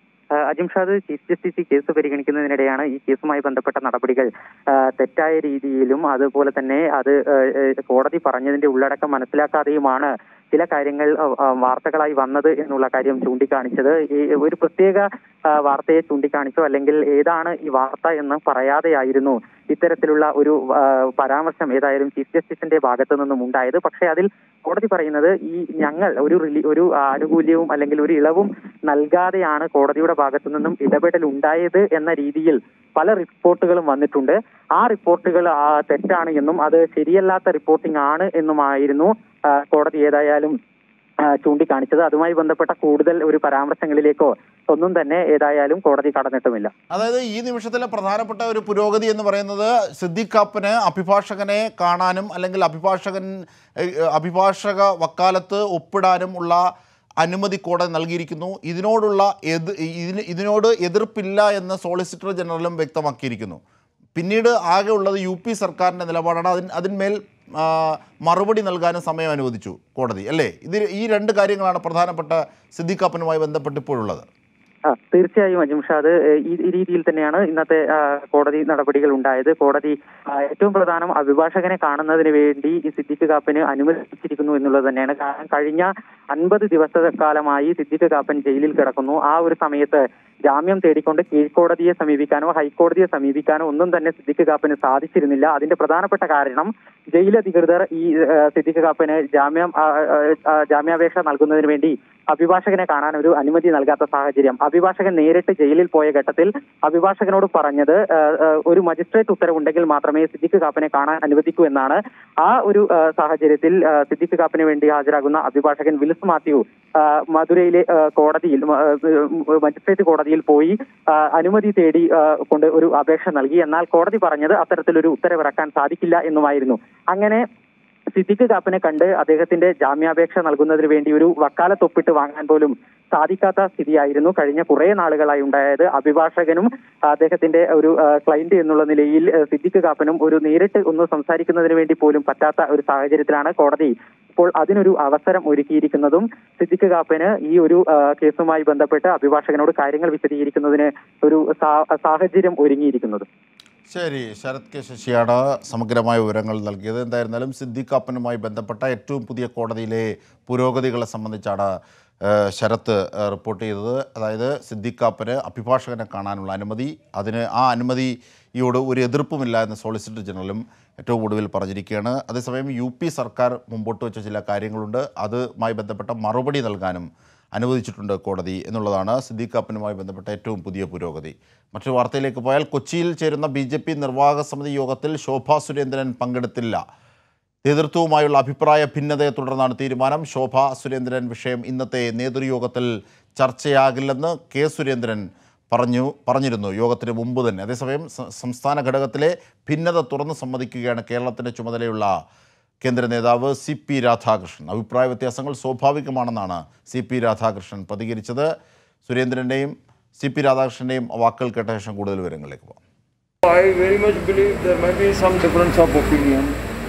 അജിംഷാദ് ചീഫ് ജസ്റ്റിസ് ഈ കേസ് പരിഗണിക്കുന്നതിനിടെയാണ് ഈ കേസുമായി ബന്ധപ്പെട്ട നടപടികൾ ആ, തെറ്റായ രീതിയിലും അതുപോലെ തന്നെ അത് ആ, ആ, കോടതി പറഞ്ഞതിന്റെ ഉള്ളടക്കം മനസ്സിലാക്കാതെയുമാണ് ചില കാര്യങ്ങൾ ആ, ആ, വാർത്തകളായി വന്നത് എന്നുള്ള കാര്യം ചൂണ്ടിക്കാണിച്ചത് ഈ ഒരു പ്രത്യേക ആ, വാർത്തയെ ചൂണ്ടിക്കാണിച്ചോ അല്ലെങ്കിൽ ഏതാണ് ഈ വാർത്ത എന്ന് പറയാതെയായിരുന്നു ഇത്തരത്തിലുള്ള ഒരു ആ, പരാമർശം ഏതായാലും ചീഫ് ജസ്റ്റിസിന്റെ ഭാഗത്തു നിന്നും ഉണ്ടായത് പക്ഷേ അതിൽ കോടതി പറയുന്നത് ഈ ഞങ്ങൾ ഒരു റിലീ ഒരു ആനുകൂല്യവും അല്ലെങ്കിൽ ഒരു ഇളവും നൽകാതെയാണ് കോടതിയുടെ ഭാഗത്തു നിന്നും ഇടപെടൽ ഉണ്ടായത് എന്ന രീതിയിൽ പല റിപ്പോർട്ടുകളും വന്നിട്ടുണ്ട് ആ റിപ്പോർട്ടുകൾ ആ, തെറ്റാണ് എന്നും അത് ശരിയല്ലാത്ത റിപ്പോർട്ടിംഗ് ആണ് എന്നുമായിരുന്നു ആ, കോടതി ഏതായാലും ആ, ചൂണ്ടിക്കാണിച്ചത് അതുമായി ബന്ധപ്പെട്ട കൂടുതൽ ഒരു പരാമർശങ്ങളിലേക്കോ ഒന്നും തന്നെ ഏതായാലും കോടതി കടന്നിട്ടുമില്ല അതായത് ഈ നിമിഷത്തിലെ പ്രധാനപ്പെട്ട ഒരു പുരോഗതി എന്ന് പറയുന്നത് സിദ്ദിഖ് കാപ്പന് അഭിഭാഷകനെ കാണാനും അല്ലെങ്കിൽ അഭിഭാഷകൻ ഏഹ്, അഭിഭാഷക വക്കാലത്ത് ഒപ്പിടാനും ഉള്ള അനുമതി കോടതി നൽകിയിരിക്കുന്നു ഇതിനോടുള്ള എത് ഇതിന് ഇതിനോട് എതിർപ്പില്ല എന്ന് സോളിസിറ്റർ ജനറലും വ്യക്തമാക്കിയിരിക്കുന്നു പിന്നീട് ആകെ ഉള്ളത് യു പി സർക്കാരിൻ്റെ നിലപാടാണ് അതിന് അതിന്മേൽ ആ, മറുപടി നൽകാനും സമയം അനുവദിച്ചു കോടതി അല്ലേ ഇത് ഈ രണ്ട് കാര്യങ്ങളാണ് പ്രധാനപ്പെട്ട സിദ്ദിഖ് കാപ്പനുമായി ബന്ധപ്പെട്ട് ഇപ്പോഴുള്ളത് ആ, തീർച്ചയായും അജിംഷാദ് ഏഹ്, ഈ ഈ രീതിയിൽ തന്നെയാണ് ഇന്നത്തെ ആ, കോടതി നടപടികൾ ഉണ്ടായത് കോടതി ആ, ഏറ്റവും പ്രധാനം അഭിഭാഷകനെ കാണുന്നതിന് വേണ്ടി ഈ സിദ്ദിഖ് കാപ്പന് അനുവദിച്ചിരിക്കുന്നു എന്നുള്ളത് തന്നെയാണ് കാരണം കഴിഞ്ഞ അൻപത് ദിവസക്കാലമായി സിദ്ദിഖ് കാപ്പൻ ജയിലിൽ കിടക്കുന്നു ആ ഒരു സമയത്ത് ജാമ്യം തേടിക്കൊണ്ട് കീഴ്ക്കോടതിയെ സമീപിക്കാനോ ഹൈക്കോടതിയെ സമീപിക്കാനോ ഒന്നും തന്നെ സിദ്ദിഖ് കാപ്പന് സാധിച്ചിരുന്നില്ല അതിന്റെ പ്രധാനപ്പെട്ട കാരണം ജയിൽ അധികൃതർ ഈ ആ, സിദ്ദിഖ് കാപ്പന് ജാമ്യം ആ, ആ, ആ, ജാമ്യാപേക്ഷ നൽകുന്നതിന് വേണ്ടി അഭിഭാഷകനെ കാണാൻ ഒരു അനുമതി നൽകാത്ത സാഹചര്യം അഭിഭാഷകൻ നേരിട്ട് ജയിലിൽ പോയ ഘട്ടത്തിൽ അഭിഭാഷകനോട് പറഞ്ഞത് ആ, ആ, ഒരു മജിസ്ട്രേറ്റ് ഉത്തരവുണ്ടെങ്കിൽ മാത്രമേ സിദ്ദിഖ് കാപ്പനെ കാണാൻ അനുവദിക്കൂ എന്നാണ് ആ ഒരു ആ, സാഹചര്യത്തിൽ ആ, സിദ്ദിഖ് കാപ്പന് വേണ്ടി ഹാജരാകുന്ന അഭിഭാഷകൻ വിൽസ് മാത്യു ആ, മധുരയിലെ ആ, കോടതിയിൽ ആ, മജിസ്ട്രേറ്റ് കോടതിയിൽ പോയി ആ, അനുമതി തേടി ആ, കൊണ്ട് ഒരു അപേക്ഷ നൽകി എന്നാൽ കോടതി പറഞ്ഞത് അത്തരത്തിലൊരു ഉത്തരവിറക്കാൻ സാധിക്കില്ല എന്നുമായിരുന്നു അങ്ങനെ സിദ്ദിഖ് കാപ്പനെ കണ്ട് അദ്ദേഹത്തിന്റെ ജാമ്യാപേക്ഷ നൽകുന്നതിന് വേണ്ടി ഒരു വക്കാലത്ത് ഒപ്പിട്ട് വാങ്ങാൻ പോലും സാധിക്കാത്ത സ്ഥിതിയായിരുന്നു കഴിഞ്ഞ കുറെ നാളുകളായി ഉണ്ടായത് അഭിഭാഷകനും അദ്ദേഹത്തിന്റെ ഒരു ആ, ക്ലയന്റ് എന്നുള്ള നിലയിൽ ആ, സിദ്ദിഖ് കാപ്പനും ഒരു നേരിട്ട് ഒന്ന് സംസാരിക്കുന്നതിന് വേണ്ടി പോലും പറ്റാത്ത ഒരു സാഹചര്യത്തിലാണ് കോടതി ഇപ്പോൾ അതിനൊരു അവസരം ഒരുക്കിയിരിക്കുന്നതും സിദ്ദിഖ് കാപ്പന് ഈ ഒരു ആ, കേസുമായി ബന്ധപ്പെട്ട് അഭിഭാഷകനോട് കാര്യങ്ങൾ വിശദീകരിക്കുന്നതിന് ഒരു സാ- സാഹചര്യം ഒരുങ്ങിയിരിക്കുന്നതും ശരി ശരത് കെ ശശിയാണ് സമഗ്രമായ വിവരങ്ങൾ നൽകിയത് എന്തായിരുന്നാലും സിദ്ദിഖ് കാപ്പനുമായി ബന്ധപ്പെട്ട ഏറ്റവും പുതിയ കോടതിയിലെ പുരോഗതികളെ സംബന്ധിച്ചാണ് ഏഹ്, ശരത്ത് ഏഹ്, റിപ്പോർട്ട് ചെയ്തത് അതായത് സിദ്ദിഖ് കാപ്പന് അഭിഭാഷകനെ കാണാനുള്ള അനുമതി അതിന് ആ അനുമതിയോട് ഒരു എതിർപ്പുമില്ല എന്ന് സോളിസിറ്റർ ജനറലും ഏറ്റവും ഒടുവിൽ പറഞ്ഞിരിക്കുകയാണ് അതേസമയം യു പി സർക്കാർ മുമ്പോട്ട് വെച്ച ചില കാര്യങ്ങളുണ്ട് അതുമായി ബന്ധപ്പെട്ട മറുപടി നൽകാനും അനുവദിച്ചിട്ടുണ്ട് കോടതി എന്നുള്ളതാണ് സിദ്ദീഖ് കാപ്പനുമായി ബന്ധപ്പെട്ട ഏറ്റവും പുതിയ പുരോഗതി മറ്റൊരു വാർത്തയിലേക്ക് പോയാൽ കൊച്ചിയിൽ ചേരുന്ന ബി ജെ പി നിർവാഹക സമിതി യോഗത്തിൽ ശോഭാ സുരേന്ദ്രൻ പങ്കെടുത്തില്ല നേതൃത്വവുമായുള്ള അഭിപ്രായ ഭിന്നതയെ തുടർന്നാണ് തീരുമാനം ശോഭ സുരേന്ദ്രൻ വിഷയം ഇന്നത്തെ നേതൃയോഗത്തിൽ ചർച്ചയാകില്ലെന്ന് കെ സുരേന്ദ്രൻ പറഞ്ഞു പറഞ്ഞിരുന്നു യോഗത്തിന് മുമ്പ് തന്നെ അതേസമയം സ- സംസ്ഥാന ഘടകത്തിലെ ഭിന്നത തുറന്നു സമ്മതിക്കുകയാണ് കേരളത്തിൻ്റെ ചുമതലയുള്ള കേന്ദ്ര നേതാവ് സി പി രാധാകൃഷ്ണൻ അഭിപ്രായ വ്യത്യാസങ്ങൾ സ്വാഭാവികമാണെന്നാണ് സി പി രാധാകൃഷ്ണൻ പ്രതികരിച്ചത് സുരേന്ദ്രൻ്റെയും സി പി രാധാകൃഷ്ണൻ്റെയും വാക്കുകൾ കേട്ട ശേഷം കൂടുതൽ വിവരങ്ങളിലേക്ക് പോകാം I very much believe there may be some difference of opinion.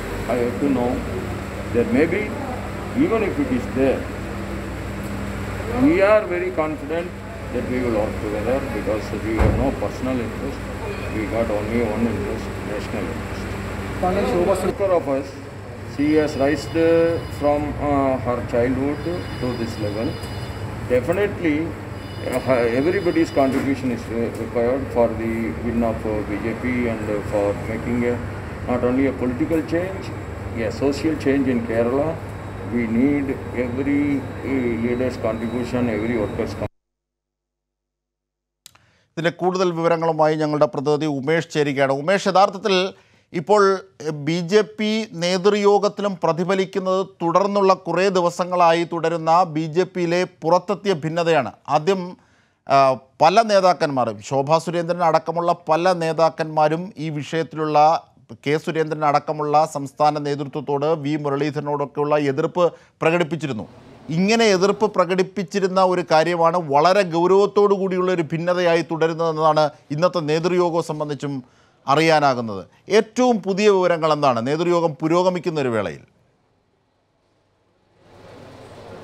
I have to know. There may be, even if it is there. We are very confident that we will work together because we have no personal interest. We got only one interest, national interest. Super of us, she has raised uh, from uh, her childhood to this level. Definitely, uh, her- everybody's contribution is uh, required for the win of uh, BJP and uh, for making a, not only a political change, a social change in Kerala. We need every uh, leader's contribution, every worker's contribution. ഇതിൻ്റെ കൂടുതൽ വിവരങ്ങളുമായി ഞങ്ങളുടെ പ്രതിനിധി ഉമേഷ് ചേരുകയാണ് ഉമേഷ് യഥാർത്ഥത്തിൽ ഇപ്പോൾ B J P നേതൃയോഗത്തിലും പ്രതിഫലിക്കുന്നത് തുടർന്നുള്ള കുറേ ദിവസങ്ങളായി തുടരുന്ന ബി ജെ പിയിലെ പുറത്തെത്തിയ ഭിന്നതയാണ് ആദ്യം ആ, പല നേതാക്കന്മാരും ശോഭാ സുരേന്ദ്രൻ അടക്കമുള്ള പല നേതാക്കന്മാരും ഈ വിഷയത്തിലുള്ള കെ സുരേന്ദ്രൻ അടക്കമുള്ള സംസ്ഥാന നേതൃത്വത്തോട് വി മുരളീധരനോടൊക്കെയുള്ള എതിർപ്പ് പ്രകടിപ്പിച്ചിരുന്നു ഇങ്ങനെ എതിർപ്പ് പ്രകടിപ്പിച്ചിരുന്ന ഒരു കാര്യമാണ് വളരെ ഗൗരവത്തോടു കൂടിയുള്ള ഒരു ഭിന്നതയായി തുടരുന്നതെന്നതാണ് ഇന്നത്തെ നേതൃയോഗം സംബന്ധിച്ചും അറിയാനാകുന്നത് ഏറ്റവും പുതിയ വിവരങ്ങൾ എന്താണ് നേതൃയോഗം പുരോഗമിക്കുന്ന ഒരു വേളയിൽ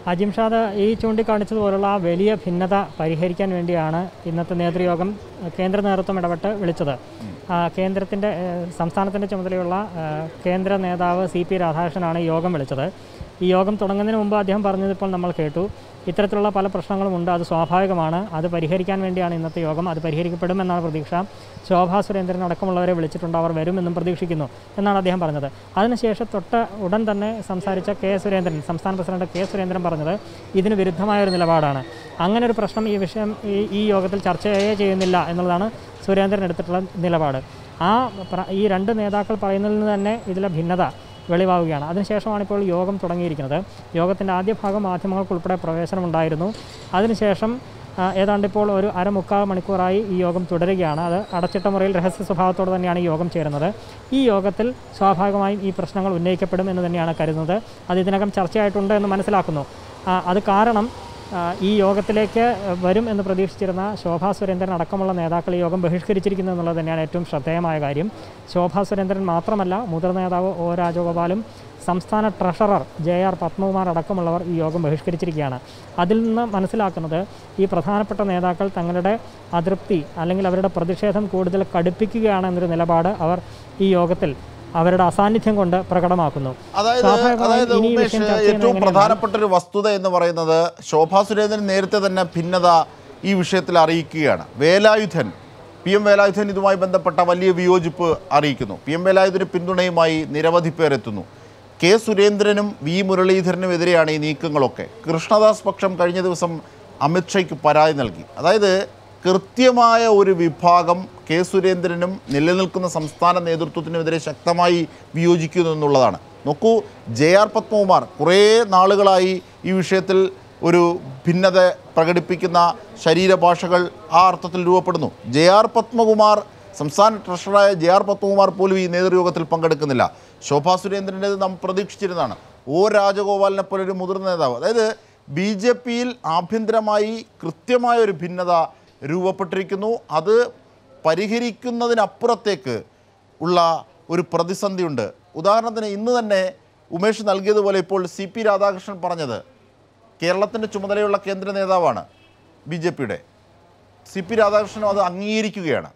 അജിംഷാദ് ഈ ചൂണ്ടിക്കാണിച്ചതുപോലുള്ള ആ വലിയ ഭിന്നത പരിഹരിക്കാൻ വേണ്ടിയാണ് ഇന്നത്തെ നേതൃയോഗം അഹ്, കേന്ദ്ര നേതൃത്വം ഇടപെട്ട് വിളിച്ചത് ആ, കേന്ദ്രത്തിൻ്റെ ഏഹ്, സംസ്ഥാനത്തിൻ്റെ ചുമതലയുള്ള ഏഹ്, കേന്ദ്ര നേതാവ് സി പി രാധാകൃഷ്ണനാണ് ഈ യോഗം വിളിച്ചത് ഈ യോഗം തുടങ്ങുന്നതിന് മുമ്പ് അദ്ദേഹം പറഞ്ഞത് ഇപ്പോൾ നമ്മൾ കേട്ടു ഇത്തരത്തിലുള്ള പല പ്രശ്നങ്ങളുമുണ്ട് അത് സ്വാഭാവികമാണ് അത് പരിഹരിക്കാൻ വേണ്ടിയാണ് ഇന്നത്തെ യോഗം അത് പരിഹരിക്കപ്പെടുമെന്നാണ് പ്രതീക്ഷ ശോഭാ സുരേന്ദ്രൻ അടക്കമുള്ളവരെ വിളിച്ചിട്ടുണ്ട് അവർ വരുമെന്നും പ്രതീക്ഷിക്കുന്നു എന്നാണ് അദ്ദേഹം പറഞ്ഞത് അതിനുശേഷം തൊട്ട് ഉടൻ തന്നെ സംസാരിച്ച കെ സുരേന്ദ്രൻ സംസ്ഥാന പ്രസിഡന്റ് കെ സുരേന്ദ്രൻ പറഞ്ഞത് ഇതിന് വിരുദ്ധമായ ഒരു നിലപാടാണ് അങ്ങനെ ഒരു പ്രശ്നം ഈ വിഷയം ഈ ഈ യോഗത്തിൽ ചർച്ചയേ ചെയ്യുന്നില്ല എന്നുള്ളതാണ് സുരേന്ദ്രൻ എടുത്തിട്ടുള്ള നിലപാട് ആ പ്ര- ഈ രണ്ട് നേതാക്കൾ പറയുന്നതിൽ നിന്ന് തന്നെ ഇതിലെ ഭിന്നത വെളിവാവുകയാണ് അതിനുശേഷമാണ് ഇപ്പോൾ യോഗം തുടങ്ങിയിരിക്കുന്നത് യോഗത്തിൻ്റെ ആദ്യ ഭാഗം മാധ്യമങ്ങൾക്കുൾപ്പെടെ പ്രവേശനമുണ്ടായിരുന്നു അതിനുശേഷം ആ, ഏതാണ്ട് ഇപ്പോൾ ഒരു അരമുക്കാൽ മണിക്കൂറായി ഈ യോഗം തുടരുകയാണ് അത് അടച്ചിട്ട മുറിയിൽ രഹസ്യ സ്വഭാവത്തോടെ തന്നെയാണ് ഈ യോഗം ചേരുന്നത് ഈ യോഗത്തിൽ സ്വാഭാവികമായും ഈ പ്രശ്നങ്ങൾ ഉന്നയിക്കപ്പെടും എന്ന് തന്നെയാണ് കരുതുന്നത് അത് ഇതിനകം ചർച്ചയായിട്ടുണ്ട് എന്ന് മനസ്സിലാക്കുന്നു ആ, അത് കാരണം ആ, ഈ യോഗത്തിലേക്ക് വരും എന്ന് പ്രതീക്ഷിച്ചിരുന്ന ശോഭാ സുരേന്ദ്രൻ അടക്കമുള്ള നേതാക്കൾ ഈ യോഗം ബഹിഷ്കരിച്ചിരിക്കുന്നു എന്നുള്ളത് തന്നെയാണ് ഏറ്റവും ശ്രദ്ധേയമായ കാര്യം ശോഭാ സുരേന്ദ്രൻ മാത്രമല്ല മുതിർന്ന നേതാവ് ഒ രാജഗോപാലും സംസ്ഥാന ട്രഷറർ ജെ ആർ പത്മകുമാർ അടക്കമുള്ളവർ ഈ യോഗം ബഹിഷ്കരിച്ചിരിക്കുകയാണ് അതിൽ നിന്ന് മനസ്സിലാക്കുന്നത് ഈ പ്രധാനപ്പെട്ട നേതാക്കൾ തങ്ങളുടെ അതൃപ്തി അല്ലെങ്കിൽ അവരുടെ പ്രതിഷേധം കൂടുതൽ കടുപ്പിക്കുകയാണ് എന്നൊരു നിലപാട് അവർ ഈ യോഗത്തിൽ അവരുടെ അസാന്നിധ്യം കൊണ്ട് പ്രകടമാക്കുന്നു അതായത് സ്വാഭാവികമായും അതായത് ഇനി ഈ ഉമേഷ് വിഷയം ചർച്ച ചെയ്യുന്നത് ഏറ്റവും എങ്ങനെയാണ്? പ്രധാനപ്പെട്ട ഒരു വസ്തുത എന്ന് പറയുന്നത് ശോഭാ സുരേന്ദ്രൻ നേരത്തെ തന്നെ ഭിന്നത ഈ വിഷയത്തിൽ അറിയിക്കുകയാണ് വേലായുധൻ പി എം വേലായുധൻ ഇതുമായി ബന്ധപ്പെട്ട വലിയ വിയോജിപ്പ് അറിയിക്കുന്നു പി എം വേലായുധന് പിന്തുണയുമായി നിരവധി പേർ എത്തുന്നു കെ സുരേന്ദ്രനും വി മുരളീധരനും എതിരെയാണ് ഈ നീക്കങ്ങളൊക്കെ കൃഷ്ണദാസ് പക്ഷം കഴിഞ്ഞ ദിവസം അമിത്ഷയ്ക്ക് പരാതി നൽകി അതായത് കൃത്യമായ ഒരു വിഭാഗം കെ സുരേന്ദ്രനും നിലനിൽക്കുന്ന സംസ്ഥാന നേതൃത്വത്തിനുമെതിരെ ശക്തമായി വിയോജിക്കുന്നു എന്നുള്ളതാണ് നോക്കൂ ജെ ആർ പത്മകുമാർ കുറേ നാളുകളായി ഈ വിഷയത്തിൽ ഒരു ഭിന്നത പ്രകടിപ്പിക്കുന്ന ശരീരഭാഷകൾ ആ അർത്ഥത്തിൽ രൂപപ്പെടുന്നു ജെ ആർ പത്മകുമാർ സംസ്ഥാന ട്രഷററായ ജെ ആർ പത്മകുമാർ പോലും ഈ നേതൃയോഗത്തിൽ പങ്കെടുക്കുന്നില്ല ശോഭാ സുരേന്ദ്രൻ്റേത് നാം പ്രതീക്ഷിച്ചിരുന്നതാണ് ഒ രാജഗോപാലിനെ പോലെ ഒരു മുതിർന്ന നേതാവ് അതായത് ബി ജെ പിയിൽ ആഭ്യന്തരമായി കൃത്യമായ ഒരു ഭിന്നത രൂപപ്പെട്ടിരിക്കുന്നു അത് പരിഹരിക്കുന്നതിനപ്പുറത്തേക്ക് ഉള്ള ഒരു പ്രതിസന്ധിയുണ്ട് ഉദാഹരണത്തിന് ഇന്ന് തന്നെ ഉമേഷ് നൽകിയതുപോലെ ഇപ്പോൾ സി പി രാധാകൃഷ്ണൻ പറഞ്ഞത് കേരളത്തിൻ്റെ ചുമതലയുള്ള കേന്ദ്ര നേതാവാണ് ബി ജെ പിയുടെ സി പി രാധാകൃഷ്ണനും അത് അംഗീകരിക്കുകയാണ്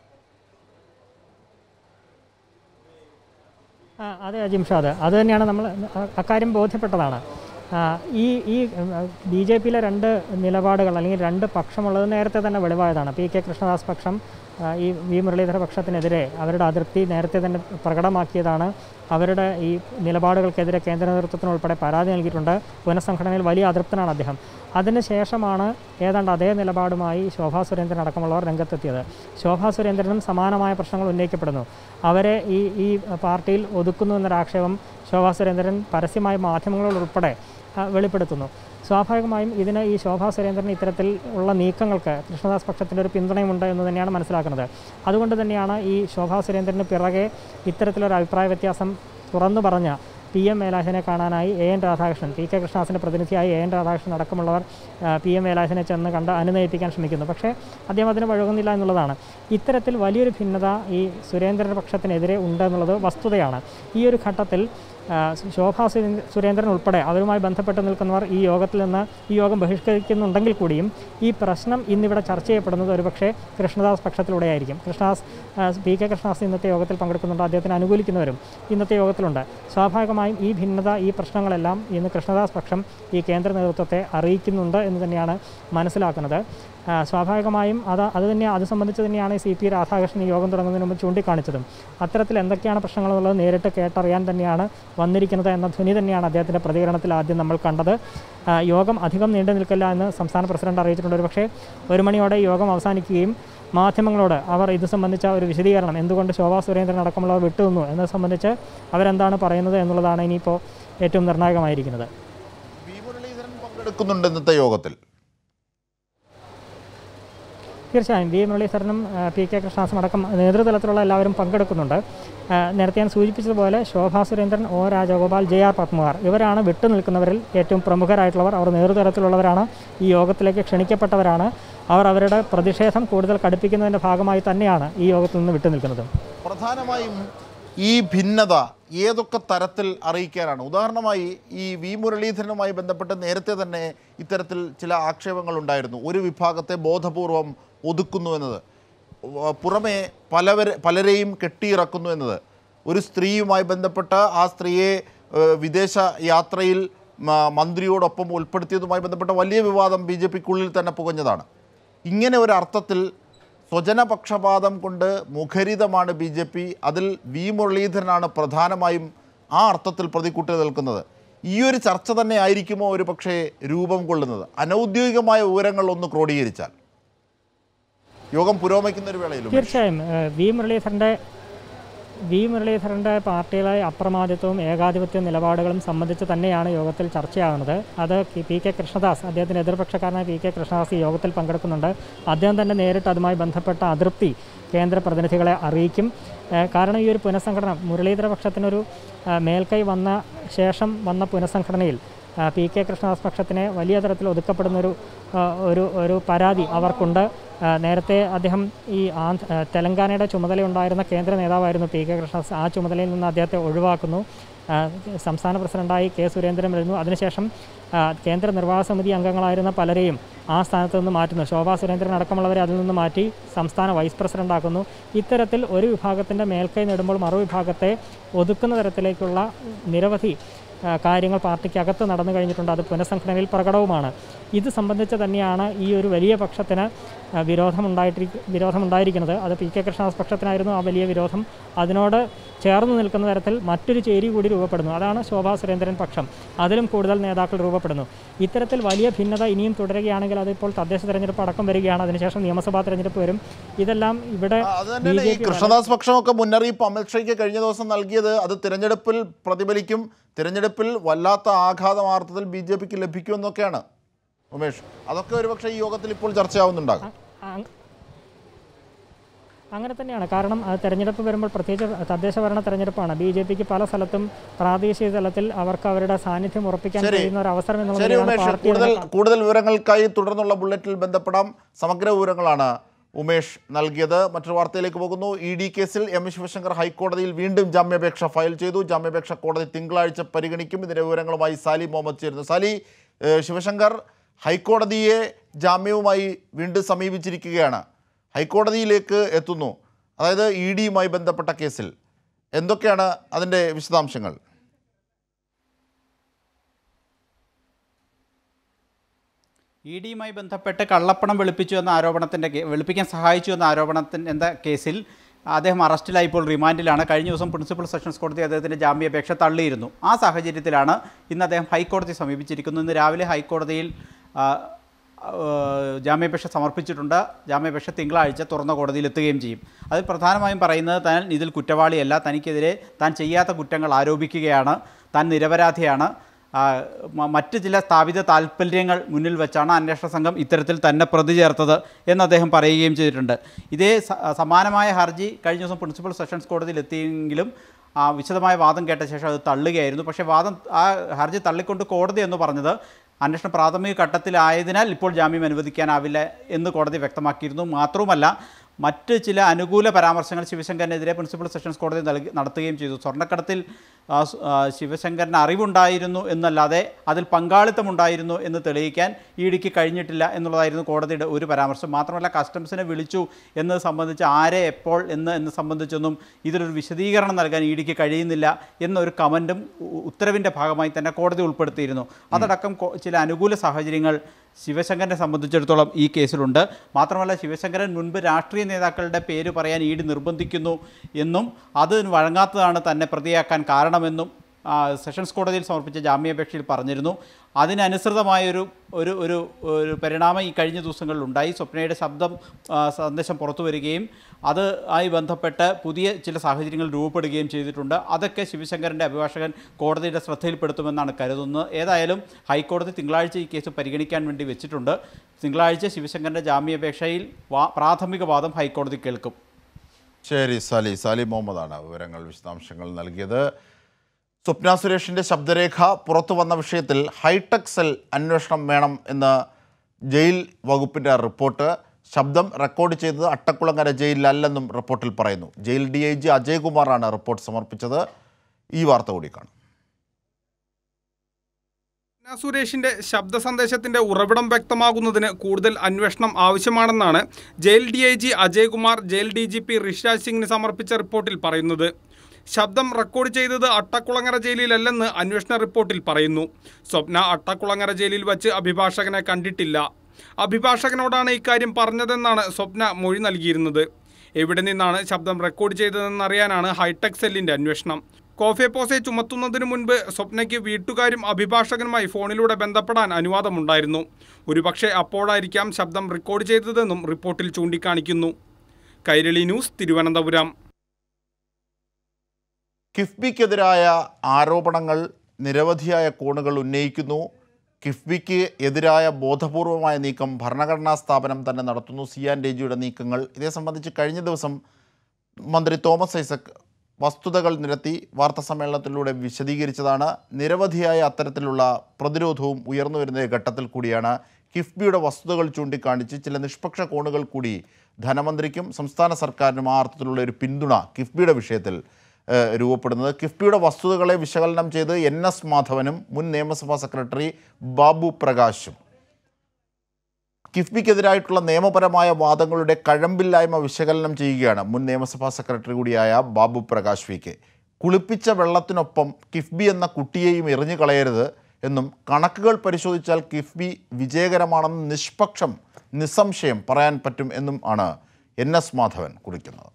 ആ, അതെ അജിംഷാദ് അത് തന്നെയാണ് നമ്മൾ അ- അക്കാര്യം ബോധ്യപ്പെട്ടതാണ് ആ, ഈ ഈ ബി ജെ പിയിലെ രണ്ട് നിലപാടുകൾ അല്ലെങ്കിൽ രണ്ട് പക്ഷമുള്ളത് നേരത്തെ തന്നെ വെളിവായതാണ് പി കെ കൃഷ്ണദാസ് പക്ഷം ആ, ഈ വി മുരളീധര പക്ഷത്തിനെതിരെ അവരുടെ അതൃപ്തി നേരത്തെ തന്നെ പ്രകടമാക്കിയതാണ് അവരുടെ ഈ നിലപാടുകൾക്കെതിരെ കേന്ദ്ര നേതൃത്വത്തിന് ഉൾപ്പെടെ പരാതി നൽകിയിട്ടുണ്ട് പുനഃസംഘടനയിൽ വലിയ അതൃപ്തനാണ് അദ്ദേഹം അതിനുശേഷമാണ് ഏതാണ്ട് അതേ നിലപാടുമായി ശോഭാ സുരേന്ദ്രൻ അടക്കമുള്ളവർ രംഗത്തെത്തിയത് ശോഭാ സുരേന്ദ്രനും സമാനമായ പ്രശ്നങ്ങൾ ഉന്നയിക്കപ്പെടുന്നു അവരെ ഈ ഈ പാർട്ടിയിൽ ഒതുക്കുന്നു എന്നൊരാക്ഷേപം ശോഭാ സുരേന്ദ്രൻ പരസ്യമായ മാധ്യമങ്ങളിൽ ഉൾപ്പെടെ ആ, വെളിപ്പെടുത്തുന്നു സ്വാഭാവികമായും ഇതിന് ഈ ശോഭാ സുരേന്ദ്രൻ ഇത്തരത്തിൽ ഉള്ള നീക്കങ്ങൾക്ക് കൃഷ്ണദാസ് പക്ഷത്തിൻ്റെ ഒരു പിന്തുണയുമുണ്ട് എന്ന് തന്നെയാണ് മനസ്സിലാക്കുന്നത് അതുകൊണ്ട് തന്നെയാണ് ഈ ശോഭാ സുരേന്ദ്രന് പിറകെ ഇത്തരത്തിലൊരു അഭിപ്രായ വ്യത്യാസം തുറന്നു പറഞ്ഞ പി എം വേലായുധനെ കാണാനായി A N Radhakrishnan P K കൃഷ്ണദാസിൻ്റെ പ്രതിനിധിയായി എ എൻ രാധാകൃഷ്ണൻ അടക്കമുള്ളവർ ആ, പി എം വേലായുധനെ ചെന്ന് കണ്ട് അനുനയിപ്പിക്കാൻ ശ്രമിക്കുന്നു പക്ഷേ അദ്ദേഹം അതിന് വഴങ്ങുന്നില്ല എന്നുള്ളതാണ് ഇത്തരത്തിൽ വലിയൊരു ഭിന്നത ഈ സുരേന്ദ്രൻ പക്ഷത്തിനെതിരെ ഉണ്ടെന്നുള്ളത് വസ്തുതയാണ് ഈ ഒരു ഘട്ടത്തിൽ ആ, ശോഭാ സുരേന്ദ്ര- സുരേന്ദ്രൻ ഉൾപ്പെടെ അവരുമായി ബന്ധപ്പെട്ട് നിൽക്കുന്നവർ ഈ യോഗത്തിൽ നിന്ന് ഈ യോഗം ബഹിഷ്കരിക്കുന്നുണ്ടെങ്കിൽ കൂടിയും ഈ പ്രശ്നം ഇന്നിവിടെ ചർച്ച ചെയ്യപ്പെടുന്നത് ഒരുപക്ഷെ കൃഷ്ണദാസ് പക്ഷത്തിലൂടെയായിരിക്കും കൃഷ്ണദാസ് ആ, പി കെ കൃഷ്ണദാസ് ഇന്നത്തെ യോഗത്തിൽ പങ്കെടുക്കുന്നുണ്ട് അദ്ദേഹത്തിന് അനുകൂലിക്കുന്നവരും ഇന്നത്തെ യോഗത്തിലുണ്ട് സ്വാഭാവികമായും ഈ ഭിന്നത ഈ പ്രശ്നങ്ങളെല്ലാം ഇന്ന് കൃഷ്ണദാസ് പക്ഷം ഈ കേന്ദ്ര നേതൃത്വത്തെ അറിയിക്കുന്നുണ്ട് എന്ന് തന്നെയാണ് മനസ്സിലാക്കുന്നത് ആ, സ്വാഭാവികമായും അത് അത് തന്നെ അത് സംബന്ധിച്ച് തന്നെയാണ് സി പി രാധാകൃഷ്ണൻ ഈ യോഗം തുടങ്ങുന്നതിന് മുമ്പ് ചൂണ്ടിക്കാണിച്ചതും അത്തരത്തിൽ എന്തൊക്കെയാണ് പ്രശ്നങ്ങളെന്നുള്ളത് നേരിട്ട് കേട്ടറിയാൻ തന്നെയാണ് വന്നിരിക്കുന്നത് എന്ന ധ്വനി തന്നെയാണ് അദ്ദേഹത്തിൻ്റെ പ്രതികരണത്തിൽ ആദ്യം നമ്മൾ കണ്ടത് ആ, യോഗം അധികം നീണ്ടു നിൽക്കില്ല എന്ന് സംസ്ഥാന പ്രസിഡന്റ് അറിയിച്ചിട്ടുണ്ട് ഒരു പക്ഷേ ഒരു മണിയോടെ യോഗം അവസാനിക്കുകയും മാധ്യമങ്ങളോട് അവർ ഇത് സംബന്ധിച്ച ഒരു വിശദീകരണം എന്തുകൊണ്ട് ശോഭാ സുരേന്ദ്രൻ അടക്കമുള്ളവർ വിട്ടുനിന്നു എന്നത് സംബന്ധിച്ച് അവരെന്താണ് പറയുന്നത് എന്നുള്ളതാണ് ഇനിയിപ്പോൾ ഏറ്റവും നിർണായകമായിരിക്കുന്നത് വി മുരളീധരൻ പങ്കെടുക്കുന്നുണ്ട് ഇന്നത്തെ യോഗത്തിൽ തീർച്ചയായും വി മുരളീധരനും ആ, പി കെ കൃഷ്ണദാസും അടക്കം നേതൃതലത്തിലുള്ള എല്ലാവരും പങ്കെടുക്കുന്നുണ്ട് ആ, നേരത്തെ ഞാൻ സൂചിപ്പിച്ചതുപോലെ Shobha Surendran O Rajagopal J R Padmakumar ഇവരാണ് വിട്ടു നിൽക്കുന്നവരിൽ ഏറ്റവും പ്രമുഖരായിട്ടുള്ളവർ അവർ നേതൃതലത്തിലുള്ളവരാണ് ഈ യോഗത്തിലേക്ക് ക്ഷണിക്കപ്പെട്ടവരാണ് അവർ അവരുടെ പ്രതിഷേധം കൂടുതൽ കടുപ്പിക്കുന്നതിൻ്റെ ഭാഗമായി തന്നെയാണ് ഈ യോഗത്തിൽ നിന്ന് വിട്ടു നിൽക്കുന്നത് പ്രധാനമായും ഈ ഭിന്നത ഏതൊക്കെ തരത്തിൽ അറിയിക്കാനാണ് ഉദാഹരണമായി ഈ വി മുരളീധരനുമായി ബന്ധപ്പെട്ട് നേരത്തെ തന്നെ ഇത്തരത്തിൽ ചില ആക്ഷേപങ്ങൾ ഉണ്ടായിരുന്നു ഒരു വിഭാഗത്തെ ബോധപൂർവം ഒതുക്കുന്നു എന്നത് വ- പുറമെ പലവരെ പലരെയും കെട്ടിയിറക്കുന്നു എന്നത് ഒരു സ്ത്രീയുമായി ബന്ധപ്പെട്ട് ആ സ്ത്രീയെ ഏഹ്, വിദേശ യാത്രയിൽ മ- മന്ത്രിയോടൊപ്പം ഉൾപ്പെടുത്തിയതുമായി ബന്ധപ്പെട്ട വലിയ വിവാദം ബി ജെ പിക്കുള്ളിൽ തന്നെ പുകഞ്ഞതാണ് ഇങ്ങനെ ഒരു അർത്ഥത്തിൽ സ്വജനപക്ഷപാതം കൊണ്ട് മുഖരിതമാണ് ബി ജെ പി അതിൽ വി മുരളീധരനാണ് പ്രധാനമായും ആ അർത്ഥത്തിൽ പ്രതിക്കൂട്ടി നിൽക്കുന്നത് ഈ ഒരു ചർച്ച തന്നെ ആയിരിക്കുമോ ഒരു പക്ഷേ രൂപം കൊള്ളുന്നത് അനൗദ്യോഗികമായ വിവരങ്ങൾ ഒന്ന് ക്രോഡീകരിച്ചാൽ യോഗം പുരോഗമിക്കുന്ന ഒരു വേളയിലും തീർച്ചയായും ഏഹ്, വി മുരളീധരൻ്റെ വി മുരളീധരൻ്റെ പാർട്ടിയിലെ അപ്രമാദിത്വവും ഏകാധിപത്യ നിലപാടുകളും സംബന്ധിച്ച് തന്നെയാണ് യോഗത്തിൽ ചർച്ചയാകുന്നത് അത് കി- പി കെ കൃഷ്ണദാസ് അദ്ദേഹത്തിൻ്റെ എതിർപക്ഷക്കാരനായ പി കെ കൃഷ്ണദാസ് ഈ യോഗത്തിൽ പങ്കെടുക്കുന്നുണ്ട് അദ്ദേഹം തന്നെ നേരിട്ട് അതുമായി ബന്ധപ്പെട്ട അതൃപ്തി കേന്ദ്ര പ്രതിനിധികളെ അറിയിക്കും ഏഹ്, കാരണം ഈ ഒരു പുനഃസംഘടന മുരളീധര പക്ഷത്തിനൊരു ഏഹ്, മേൽക്കൈ വന്ന ശേഷം വന്ന പുനഃസംഘടനയിൽ ആ, പി കെ കൃഷ്ണദാസ് പക്ഷത്തിനെ വലിയ തരത്തിൽ ഒതുക്കപ്പെടുന്നൊരു ആ, ഒരു ഒരു പരാതി അവർക്കുണ്ട് ആ, നേരത്തെ അദ്ദേഹം ഈ ആന്ധ്ര ആ, തെലങ്കാനയുടെ ചുമതലയുണ്ടായിരുന്ന കേന്ദ്ര നേതാവായിരുന്നു പി കെ കൃഷ്ണദാസ് ആ ചുമതലയിൽ നിന്ന് അദ്ദേഹത്തെ ഒഴിവാക്കുന്നു ആ, സംസ്ഥാന പ്രസിഡന്റായി കെ സുരേന്ദ്രൻ വരുന്നു അതിനുശേഷം ആ, കേന്ദ്ര നിർവാഹക സമിതി അംഗങ്ങളായിരുന്ന പലരെയും ആ സ്ഥാനത്ത് നിന്ന് മാറ്റുന്നു ശോഭാ സുരേന്ദ്രൻ അടക്കമുള്ളവരെ അതിൽ നിന്ന് മാറ്റി സംസ്ഥാന വൈസ് പ്രസിഡന്റാക്കുന്നു ഇത്തരത്തിൽ ഒരു വിഭാഗത്തിൻ്റെ മേൽക്കൈ നേടുമ്പോൾ മറുവിഭാഗത്തെ ഒതുക്കുന്ന തരത്തിലേക്കുള്ള നിരവധി ആ, കാര്യങ്ങൾ പാർട്ടിക്കകത്ത് നടന്നു കഴിഞ്ഞിട്ടുണ്ട് അത് പുനഃസംഘടനയിൽ പ്രകടവുമാണ് ഇത് സംബന്ധിച്ച് തന്നെയാണ് ഈ ഒരു വലിയ പക്ഷത്തിന് ആ, വിരോധമുണ്ടായിട്ടിരി വിരോധമുണ്ടായിരിക്കുന്നത് അത് പി കെ കൃഷ്ണദാസ് പക്ഷത്തിനായിരുന്നു ആ വലിയ വിരോധം അതിനോട് ചേർന്ന് നിൽക്കുന്ന തരത്തിൽ മറ്റൊരു ചേരി കൂടി രൂപപ്പെടുന്നു അതാണ് ശോഭാ സുരേന്ദ്രൻ പക്ഷം അതിലും കൂടുതൽ നേതാക്കൾ രൂപപ്പെടുന്നു ഇത്തരത്തിൽ വലിയ ഭിന്നത ഇനിയും തുടരുകയാണെങ്കിൽ അതിപ്പോൾ തദ്ദേശ തെരഞ്ഞെടുപ്പ് അടക്കം വരികയാണ് അതിനുശേഷം നിയമസഭാ തെരഞ്ഞെടുപ്പ് വരും ഇതെല്ലാം ഇവിടെ അത് തന്നെയാണ് ഈ BJP കൃഷ്ണദാസ് പക്ഷമൊക്കെ മുന്നറിയിപ്പ് അമിത്ഷയ്ക്ക് കഴിഞ്ഞ ദിവസം നൽകിയത് അത് തിരഞ്ഞെടുപ്പിൽ പ്രതിഫലിക്കും തിരഞ്ഞെടുപ്പിൽ വല്ലാത്ത ആഘാതമാർത്ഥത്തിൽ ബി ജെ പിക്ക് ലഭിക്കുമെന്നൊക്കെയാണ് ഉമേഷ് അതൊക്കെ ഒരുപക്ഷെ ഈ യോഗത്തിൽ ഇപ്പോൾ ചർച്ചയാവുന്നുണ്ടാകും അ- അങ്ങനെ തന്നെയാണ് കാരണം അത് തെരഞ്ഞെടുപ്പ് വരുമ്പോൾ പ്രത്യേകിച്ച് തദ്ദേശ ഭരണ തെരഞ്ഞെടുപ്പാണ് ബി ജെ പിക്ക് പല സ്ഥലത്തും പ്രാദേശിക തലത്തിൽ അവർക്ക് അവരുടെ സാന്നിധ്യം ഉറപ്പിക്കാൻ ശരി. കഴിയുന്ന ഒരു അവസരം ശരി എന്നുള്ളത് ഉമേഷ് പാർട്ടി കൂടുതൽ കൂടുതൽ വിവരങ്ങൾക്കായി തുടർന്നുള്ള ബുള്ളറ്റിൽ ബന്ധപ്പെടാം സമഗ്ര വിവരങ്ങളാണ് ഉമേഷ് നൽകിയത് മറ്റൊരു വാർത്തയിലേക്ക് പോകുന്നു ഇ ഡി കേസിൽ എം ശിവശങ്കർ ഹൈക്കോടതിയിൽ വീണ്ടും ജാമ്യാപേക്ഷ ഫയൽ ചെയ്തു ജാമ്യാപേക്ഷ കോടതി തിങ്കളാഴ്ച പരിഗണിക്കും ഇതിന്റെ വിവരങ്ങളുമായി സാലി മുഹമ്മദ് ചേരുന്നു സാലി ഏഹ് ശിവശങ്കർ ഹൈക്കോടതിയെ ജാമ്യവുമായി വീണ്ടും സമീപിച്ചിരിക്കുകയാണ് ഹൈക്കോടതിയിലേക്ക് എത്തുന്നു അതായത് ഇ ഡിയുമായി ബന്ധപ്പെട്ട കേസിൽ എന്തൊക്കെയാണ് അതിൻ്റെ വിശദാംശങ്ങൾ ഇ ഡിയുമായി ബന്ധപ്പെട്ട് കള്ളപ്പണം വെളുപ്പിച്ചു എന്ന ആരോപണത്തിൻ്റെ കേ- വെളുപ്പിക്കാൻ സഹായിച്ചു എന്ന ആരോപണത്തിൻ്റെ എന്ന കേസിൽ അദ്ദേഹം അറസ്റ്റിലായി ഇപ്പോൾ റിമാൻഡിലാണ് കഴിഞ്ഞ ദിവസം പ്രിൻസിപ്പൽ സെഷൻസ് കോടതി അദ്ദേഹത്തിൻ്റെ ജാമ്യാപേക്ഷ തള്ളിയിരുന്നു ആ സാഹചര്യത്തിലാണ് ഇന്ന് അദ്ദേഹം ഹൈക്കോടതി സമീപിച്ചിരിക്കുന്നത് ഇന്ന് രാവിലെ ഹൈക്കോടതിയിൽ ആ, ആ, ജാമ്യാപേക്ഷ സമർപ്പിച്ചിട്ടുണ്ട് ജാമ്യാപേക്ഷ തിങ്കളാഴ്ച തുറന്ന കോടതിയിൽ എത്തുകയും ചെയ്യും അതിൽ പ്രധാനമായും പറയുന്നത് താൻ ഇതിൽ കുറ്റവാളിയല്ല തനിക്കെതിരെ താൻ ചെയ്യാത്ത കുറ്റങ്ങൾ ആരോപിക്കുകയാണ് താൻ നിരപരാധിയാണ് ആ, മ- മറ്റ് ചില സ്ഥാപിത താല്പര്യങ്ങൾ മുന്നിൽ വെച്ചാണ് അന്വേഷണ സംഘം ഇത്തരത്തിൽ തന്നെ പ്രതി ചേർത്തത് എന്ന് അദ്ദേഹം പറയുകയും ചെയ്തിട്ടുണ്ട് ഇതേ സ- സമാനമായ ഹർജി കഴിഞ്ഞ ദിവസം പ്രിൻസിപ്പൽ സെഷൻസ് കോടതിയിൽ എത്തിയെങ്കിലും ആ വിശദമായ വാദം കേട്ട ശേഷം അത് തള്ളുകയായിരുന്നു പക്ഷേ വാദം ആ ഹർജി തള്ളിക്കൊണ്ട് കോടതി എന്ന് പറഞ്ഞത് അന്വേഷണം പ്രാഥമിക ഘട്ടത്തിലായതിനാൽ ഇപ്പോൾ ജാമ്യം അനുവദിക്കാനാവില്ല എന്ന് കോടതി വ്യക്തമാക്കിയിരുന്നു മാത്രവുമല്ല മറ്റ് ചില അനുകൂല പരാമർശങ്ങൾ ശിവശങ്കറിനെതിരെ പ്രിൻസിപ്പൽ സെഷൻസ് കോടതി നൽകി നടത്തുകയും ചെയ്തു സ്വർണ്ണക്കടത്തിൽ ആ, സ്- ആ, ശിവശങ്കറിന് അറിവുണ്ടായിരുന്നു എന്നല്ലാതെ അതിൽ പങ്കാളിത്തമുണ്ടായിരുന്നു എന്ന് തെളിയിക്കാൻ ഇ ഡിക്ക് കഴിഞ്ഞിട്ടില്ല എന്നുള്ളതായിരുന്നു കോടതിയുടെ ഒരു പരാമർശം മാത്രമല്ല കസ്റ്റംസിനെ വിളിച്ചു എന്നത് സംബന്ധിച്ച് ആരെ എപ്പോൾ എന്ന് എന്ന് സംബന്ധിച്ചൊന്നും ഇതിലൊരു വിശദീകരണം നൽകാൻ ഇ ഡിക്ക് കഴിയുന്നില്ല എന്നൊരു കമൻറ്റും ഉത്തരവിൻ്റെ ഭാഗമായി തന്നെ കോടതി ഉൾപ്പെടുത്തിയിരുന്നു അതടക്കം കൊ- ചില അനുകൂല സാഹചര്യങ്ങൾ ശിവശങ്കരനെ സംബന്ധിച്ചിടത്തോളം ഈ കേസിലുണ്ട് മാത്രമല്ല ശിവശങ്കരൻ മുൻപ് രാഷ്ട്രീയ നേതാക്കളുടെ പേര് പറയാൻ ഇ ഡി നിർബന്ധിക്കുന്നു എന്നും അത് വഴങ്ങാത്തതാണ് തന്നെ പ്രതിയാക്കാൻ കാരണമെന്നും ആ, സെഷൻസ് കോടതിയിൽ സമർപ്പിച്ച ജാമ്യാപേക്ഷയിൽ പറഞ്ഞിരുന്നു അതിനനുസൃതമായൊരു ഒരു ഒരു ഒരു പരിണാമം ഈ കഴിഞ്ഞ ദിവസങ്ങളിൽ ഉണ്ടായി സ്വപ്നയുടെ ശബ്ദം ആ, സന്ദേശം പുറത്തു വരികയും അത് ആയി ബന്ധപ്പെട്ട് പുതിയ ചില സാഹചര്യങ്ങൾ രൂപപ്പെടുകയും ചെയ്തിട്ടുണ്ട് അതൊക്കെ ശിവശങ്കരൻ്റെ അഭിഭാഷകൻ കോടതിയുടെ ശ്രദ്ധയിൽപ്പെടുത്തുമെന്നാണ് കരുതുന്നത് ഏതായാലും ഹൈക്കോടതി തിങ്കളാഴ്ച ഈ കേസ് പരിഗണിക്കാൻ വേണ്ടി വെച്ചിട്ടുണ്ട് തിങ്കളാഴ്ച ശിവശങ്കരൻ്റെ ജാമ്യാപേക്ഷയിൽ വാ- പ്രാഥമിക വാദം ഹൈക്കോടതി കേൾക്കും ശരി സാലി സാലി മുഹമ്മദാണ് വിവരങ്ങൾ വിശദാംശങ്ങൾ നൽകിയത് സ്വപ്ന സുരേഷിൻ്റെ ശബ്ദരേഖ പുറത്തു വന്ന വിഷയത്തിൽ ഹൈടെക് സെൽ അന്വേഷണം വേണം എന്ന് ജയിൽ വകുപ്പിൻ്റെ റിപ്പോർട്ട് ശബ്ദം റെക്കോർഡ് ചെയ്തത് അട്ടക്കുളങ്ങര ജയിലിലല്ലെന്നും റിപ്പോർട്ടിൽ പറയുന്നു ജയിൽ ഡി ഐ ജി അജയ്കുമാറാണ് റിപ്പോർട്ട് സമർപ്പിച്ചത് ഈ വാർത്ത കൂടി കാണും വീണ സുരേഷിന്റെ ശബ്ദ സന്ദേശത്തിന്റെ ഉറവിടം വ്യക്തമാകുന്നതിന് കൂടുതൽ അന്വേഷണം ആവശ്യമാണെന്നാണ് ജയിൽ ഡി ഐ ജി അജയ്കുമാർ jail D G P Rishiraj സിംഗിന് സമർപ്പിച്ച റിപ്പോർട്ടിൽ പറയുന്നത് ശബ്ദം റെക്കോർഡ് ചെയ്തത് അട്ടക്കുളങ്ങര ജയിലിലല്ലെന്ന് അന്വേഷണ റിപ്പോർട്ടിൽ പറയുന്നു സ്വപ്ന അട്ടക്കുളങ്ങര ജയിലിൽ വച്ച് അഭിഭാഷകനെ കണ്ടിട്ടില്ല അഭിഭാഷകനോടാണ് ഇക്കാര്യം പറഞ്ഞതെന്നാണ് സ്വപ്ന മൊഴി നൽകിയിരുന്നത് എവിടെ നിന്നാണ് ശബ്ദം റെക്കോർഡ് ചെയ്തതെന്നറിയാനാണ് ഹൈടെക് സെല്ലിന്റെ അന്വേഷണം കോഫെ പോസെ ചുമത്തുന്നതിന് മുൻപ് സ്വപ്നയ്ക്ക് വീട്ടുകാരും അഭിഭാഷകനുമായി ഫോണിലൂടെ ബന്ധപ്പെടാൻ അനുവാദമുണ്ടായിരുന്നു ഒരുപക്ഷെ അപ്പോഴായിരിക്കാം ശബ്ദം റെക്കോർഡ് ചെയ്തതെന്നും റിപ്പോർട്ടിൽ ചൂണ്ടിക്കാണിക്കുന്നു കൈരളി ന്യൂസ് തിരുവനന്തപുരം കിഫ്ബിക്കെതിരായ ആരോപണങ്ങൾ നിരവധിയായ കോണുകൾ ഉന്നയിക്കുന്നു കിഫ്ബിക്ക് എതിരായ ബോധപൂർവമായ നീക്കം ഭരണഘടനാ സ്ഥാപനം തന്നെ നടത്തുന്നു സി ആൻ രേജിയുടെ നീക്കങ്ങൾ ഇതേ സംബന്ധിച്ച് കഴിഞ്ഞ ദിവസം മന്ത്രി തോമസ് ഐസക് വസ്തുതകൾ നിരത്തി വാർത്താ സമ്മേളനത്തിലൂടെ വിശദീകരിച്ചതാണ് നിരവധിയായ അത്തരത്തിലുള്ള പ്രതിരോധവും ഉയർന്നു വരുന്ന ഘട്ടത്തിൽ കൂടിയാണ് കിഫ്ബിയുടെ വസ്തുതകൾ ചൂണ്ടിക്കാണിച്ച് ചില നിഷ്പക്ഷ കോണുകൾ കൂടി ധനമന്ത്രിക്കും സംസ്ഥാന സർക്കാരിനും ആ അർത്ഥത്തിലുള്ള ഒരു പിന്തുണ കിഫ്ബിയുടെ വിഷയത്തിൽ ഏഹ്, രൂപപ്പെടുന്നത് കിഫ്ബിയുടെ വസ്തുതകളെ വിശകലനം ചെയ്ത് എൻ എസ് മാധവനും മുൻ നിയമസഭാ സെക്രട്ടറി ബാബു പ്രകാശും കിഫ്ബിക്കെതിരായിട്ടുള്ള നിയമപരമായ വാദങ്ങളുടെ കഴമ്പില്ലായ്മ വിശകലനം ചെയ്യുകയാണ് മുൻ നിയമസഭാ സെക്രട്ടറി കൂടിയായ ബാബു പ്രകാശ് വി കെ കുളിപ്പിച്ച വെള്ളത്തിനൊപ്പം കിഫ്ബി എന്ന കുട്ടിയെയും എറിഞ്ഞു കളയരുത് എന്നും കണക്കുകൾ പരിശോധിച്ചാൽ കിഫ്ബി വിജയകരമാണെന്ന് നിഷ്പക്ഷം നിസ്സംശയം പറയാൻ പറ്റും എന്നും ആണ് എൻ എസ് മാധവൻ കുറിക്കുന്നത്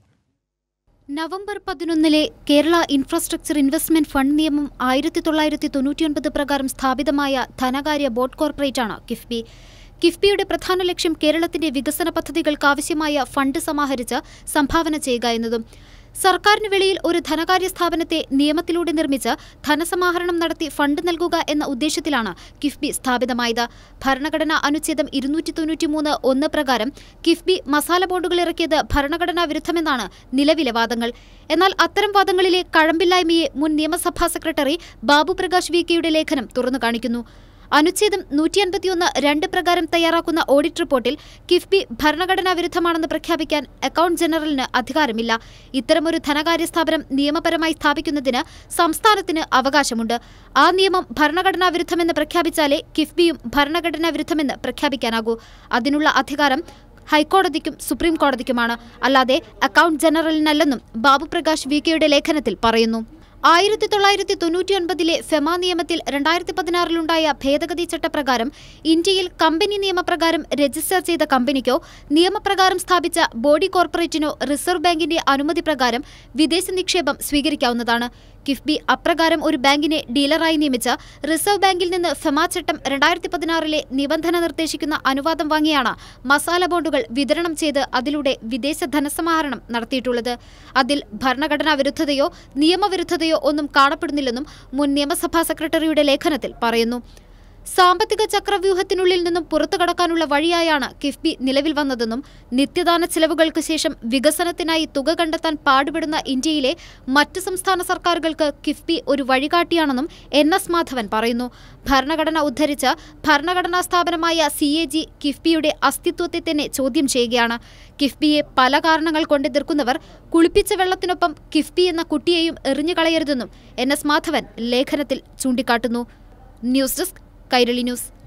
നവംബർ പതിനൊന്നിലെ കേരള ഇൻഫ്രാസ്ട്രക്ചർ ഇൻവെസ്റ്റ്മെന്റ് ഫണ്ട് നിയമം ആയിരത്തി തൊള്ളായിരത്തി തൊണ്ണൂറ്റിയൊൻപത് പ്രകാരം സ്ഥാപിതമായ ധനകാര്യ ബോർഡ് കോർപ്പറേറ്റാണ് കിഫ്ബി കിഫ്ബിയുടെ പ്രധാന ലക്ഷ്യം കേരളത്തിന്റെ വികസന പദ്ധതികൾക്ക് ആവശ്യമായ ഫണ്ട് സമാഹരിച്ച് സംഭാവന ചെയ്യുക എന്നതും സർക്കാരിന് വെളിയിൽ ഒരു ധനകാര്യ സ്ഥാപനത്തെ നിയമത്തിലൂടെ നിർമ്മിച്ച് ധനസമാഹരണം നടത്തി ഫണ്ട് നൽകുക എന്ന ഉദ്ദേശത്തിലാണ് കിഫ്ബി സ്ഥാപിതമായത് ഭരണഘടനാ അനുച്ഛേദം ഇരുന്നൂറ്റി തൊണ്ണൂറ്റിമൂന്ന് ഒന്ന് പ്രകാരം കിഫ്ബി മസാല ബോർഡുകൾ ഇറക്കിയത് ഭരണഘടനാ വിരുദ്ധമെന്നാണ് നിലവിലെ വാദങ്ങൾ എന്നാൽ അത്തരം വാദങ്ങളിലെ കഴമ്പില്ലായ്മയെ മുൻ നിയമസഭാ സെക്രട്ടറി ബാബു പ്രകാശ് വി കെയുടെ ലേഖനം തുറന്നു കാണിക്കുന്നു അനുച്ഛേദം നൂറ്റി അൻപത്തിയൊന്ന് രണ്ട് പ്രകാരം തയ്യാറാക്കുന്ന ഓഡിറ്റ് റിപ്പോർട്ടിൽ കിഫ്ബി ഭരണഘടനാ വിരുദ്ധമാണെന്ന് പ്രഖ്യാപിക്കാൻ അക്കൗണ്ട് ജനറലിന് അധികാരമില്ല ഇത്തരമൊരു ധനകാര്യ സ്ഥാപനം നിയമപരമായി സ്ഥാപിക്കുന്നതിന് സംസ്ഥാനത്തിന് അവകാശമുണ്ട് ആ നിയമം ഭരണഘടനാ വിരുദ്ധമെന്ന് പ്രഖ്യാപിച്ചാലേ കിഫ്ബിയും ഭരണഘടനാ വിരുദ്ധമെന്ന് പ്രഖ്യാപിക്കാനാകൂ അതിനുള്ള അധികാരം ഹൈക്കോടതിക്കും സുപ്രീം കോടതിക്കുമാണ് അല്ലാതെ അക്കൗണ്ട് ജനറലിനല്ലെന്നും ബാബു പ്രകാശ് വി കെയുടെ ലേഖനത്തിൽ പറയുന്നു ആയിരത്തി തൊള്ളായിരത്തി തൊണ്ണൂറ്റിയൊൻപതിലെ ഫെമ നിയമത്തിൽ രണ്ടായിരത്തി പതിനാറിലുണ്ടായ ഭേദഗതി ചട്ടപ്രകാരം ഇന്ത്യയിൽ കമ്പനി നിയമപ്രകാരം രജിസ്റ്റർ ചെയ്ത കമ്പനിക്കോ നിയമപ്രകാരം സ്ഥാപിച്ച ബോഡി കോർപ്പറേറ്റിനോ റിസർവ് ബാങ്കിന്റെ അനുമതി പ്രകാരം വിദേശ നിക്ഷേപം സ്വീകരിക്കാവുന്നതാണ് കിഫ്ബി അപ്രകാരം ഒരു ബാങ്കിനെ ഡീലറായി നിയമിച്ച് റിസർവ് ബാങ്കിൽ നിന്ന് ഫെമ ചട്ടം രണ്ടായിരത്തി പതിനാറിലെ നിബന്ധന നിർദ്ദേശിക്കുന്ന അനുവാദം വാങ്ങിയാണ് മസാല ബോണ്ടുകൾ വിതരണം ചെയ്ത് അതിലൂടെ വിദേശ ധനസമാഹരണം നടത്തിയിട്ടുള്ളത് അതിൽ ഭരണഘടനാ വിരുദ്ധതയോ നിയമവിരുദ്ധതയോ ഒന്നും കാണപ്പെടുന്നില്ലെന്നും മുൻ നിയമസഭാ സെക്രട്ടറിയുടെ ലേഖനത്തിൽ പറയുന്നു സാമ്പത്തിക ചക്രവ്യൂഹത്തിനുള്ളിൽ നിന്നും പുറത്തു കടക്കാനുള്ള വഴിയായാണ് കിഫ്ബി നിലവിൽ വന്നതെന്നും നിത്യദാന ചെലവുകൾക്ക് ശേഷം വികസനത്തിനായി തുക കണ്ടെത്താൻ പാടുപെടുന്ന ഇന്ത്യയിലെ മറ്റ് സംസ്ഥാന സർക്കാരുകൾക്ക് കിഫ്ബി ഒരു വഴികാട്ടിയാണെന്നും എൻ എസ് മാധവൻ പറയുന്നു ഭരണഘടന ഉദ്ധരിച്ച് ഭരണഘടനാ സ്ഥാപനമായ സി എ ജി കിഫ്ബിയുടെ അസ്തിത്വത്തെ തന്നെ ചോദ്യം ചെയ്യുകയാണ് കിഫ്ബിയെ പല കാരണങ്ങൾ കൊണ്ട് എതിർക്കുന്നവർ കുളിപ്പിച്ച വെള്ളത്തിനൊപ്പം കിഫ്ബി എന്ന കുട്ടിയെയും എറിഞ്ഞുകളയരുതെന്നും എൻ എസ് മാധവൻ ലേഖനത്തിൽ ചൂണ്ടിക്കാട്ടുന്നു ന്യൂസ് ഡെസ്ക് കൈരളി ന്യൂസ്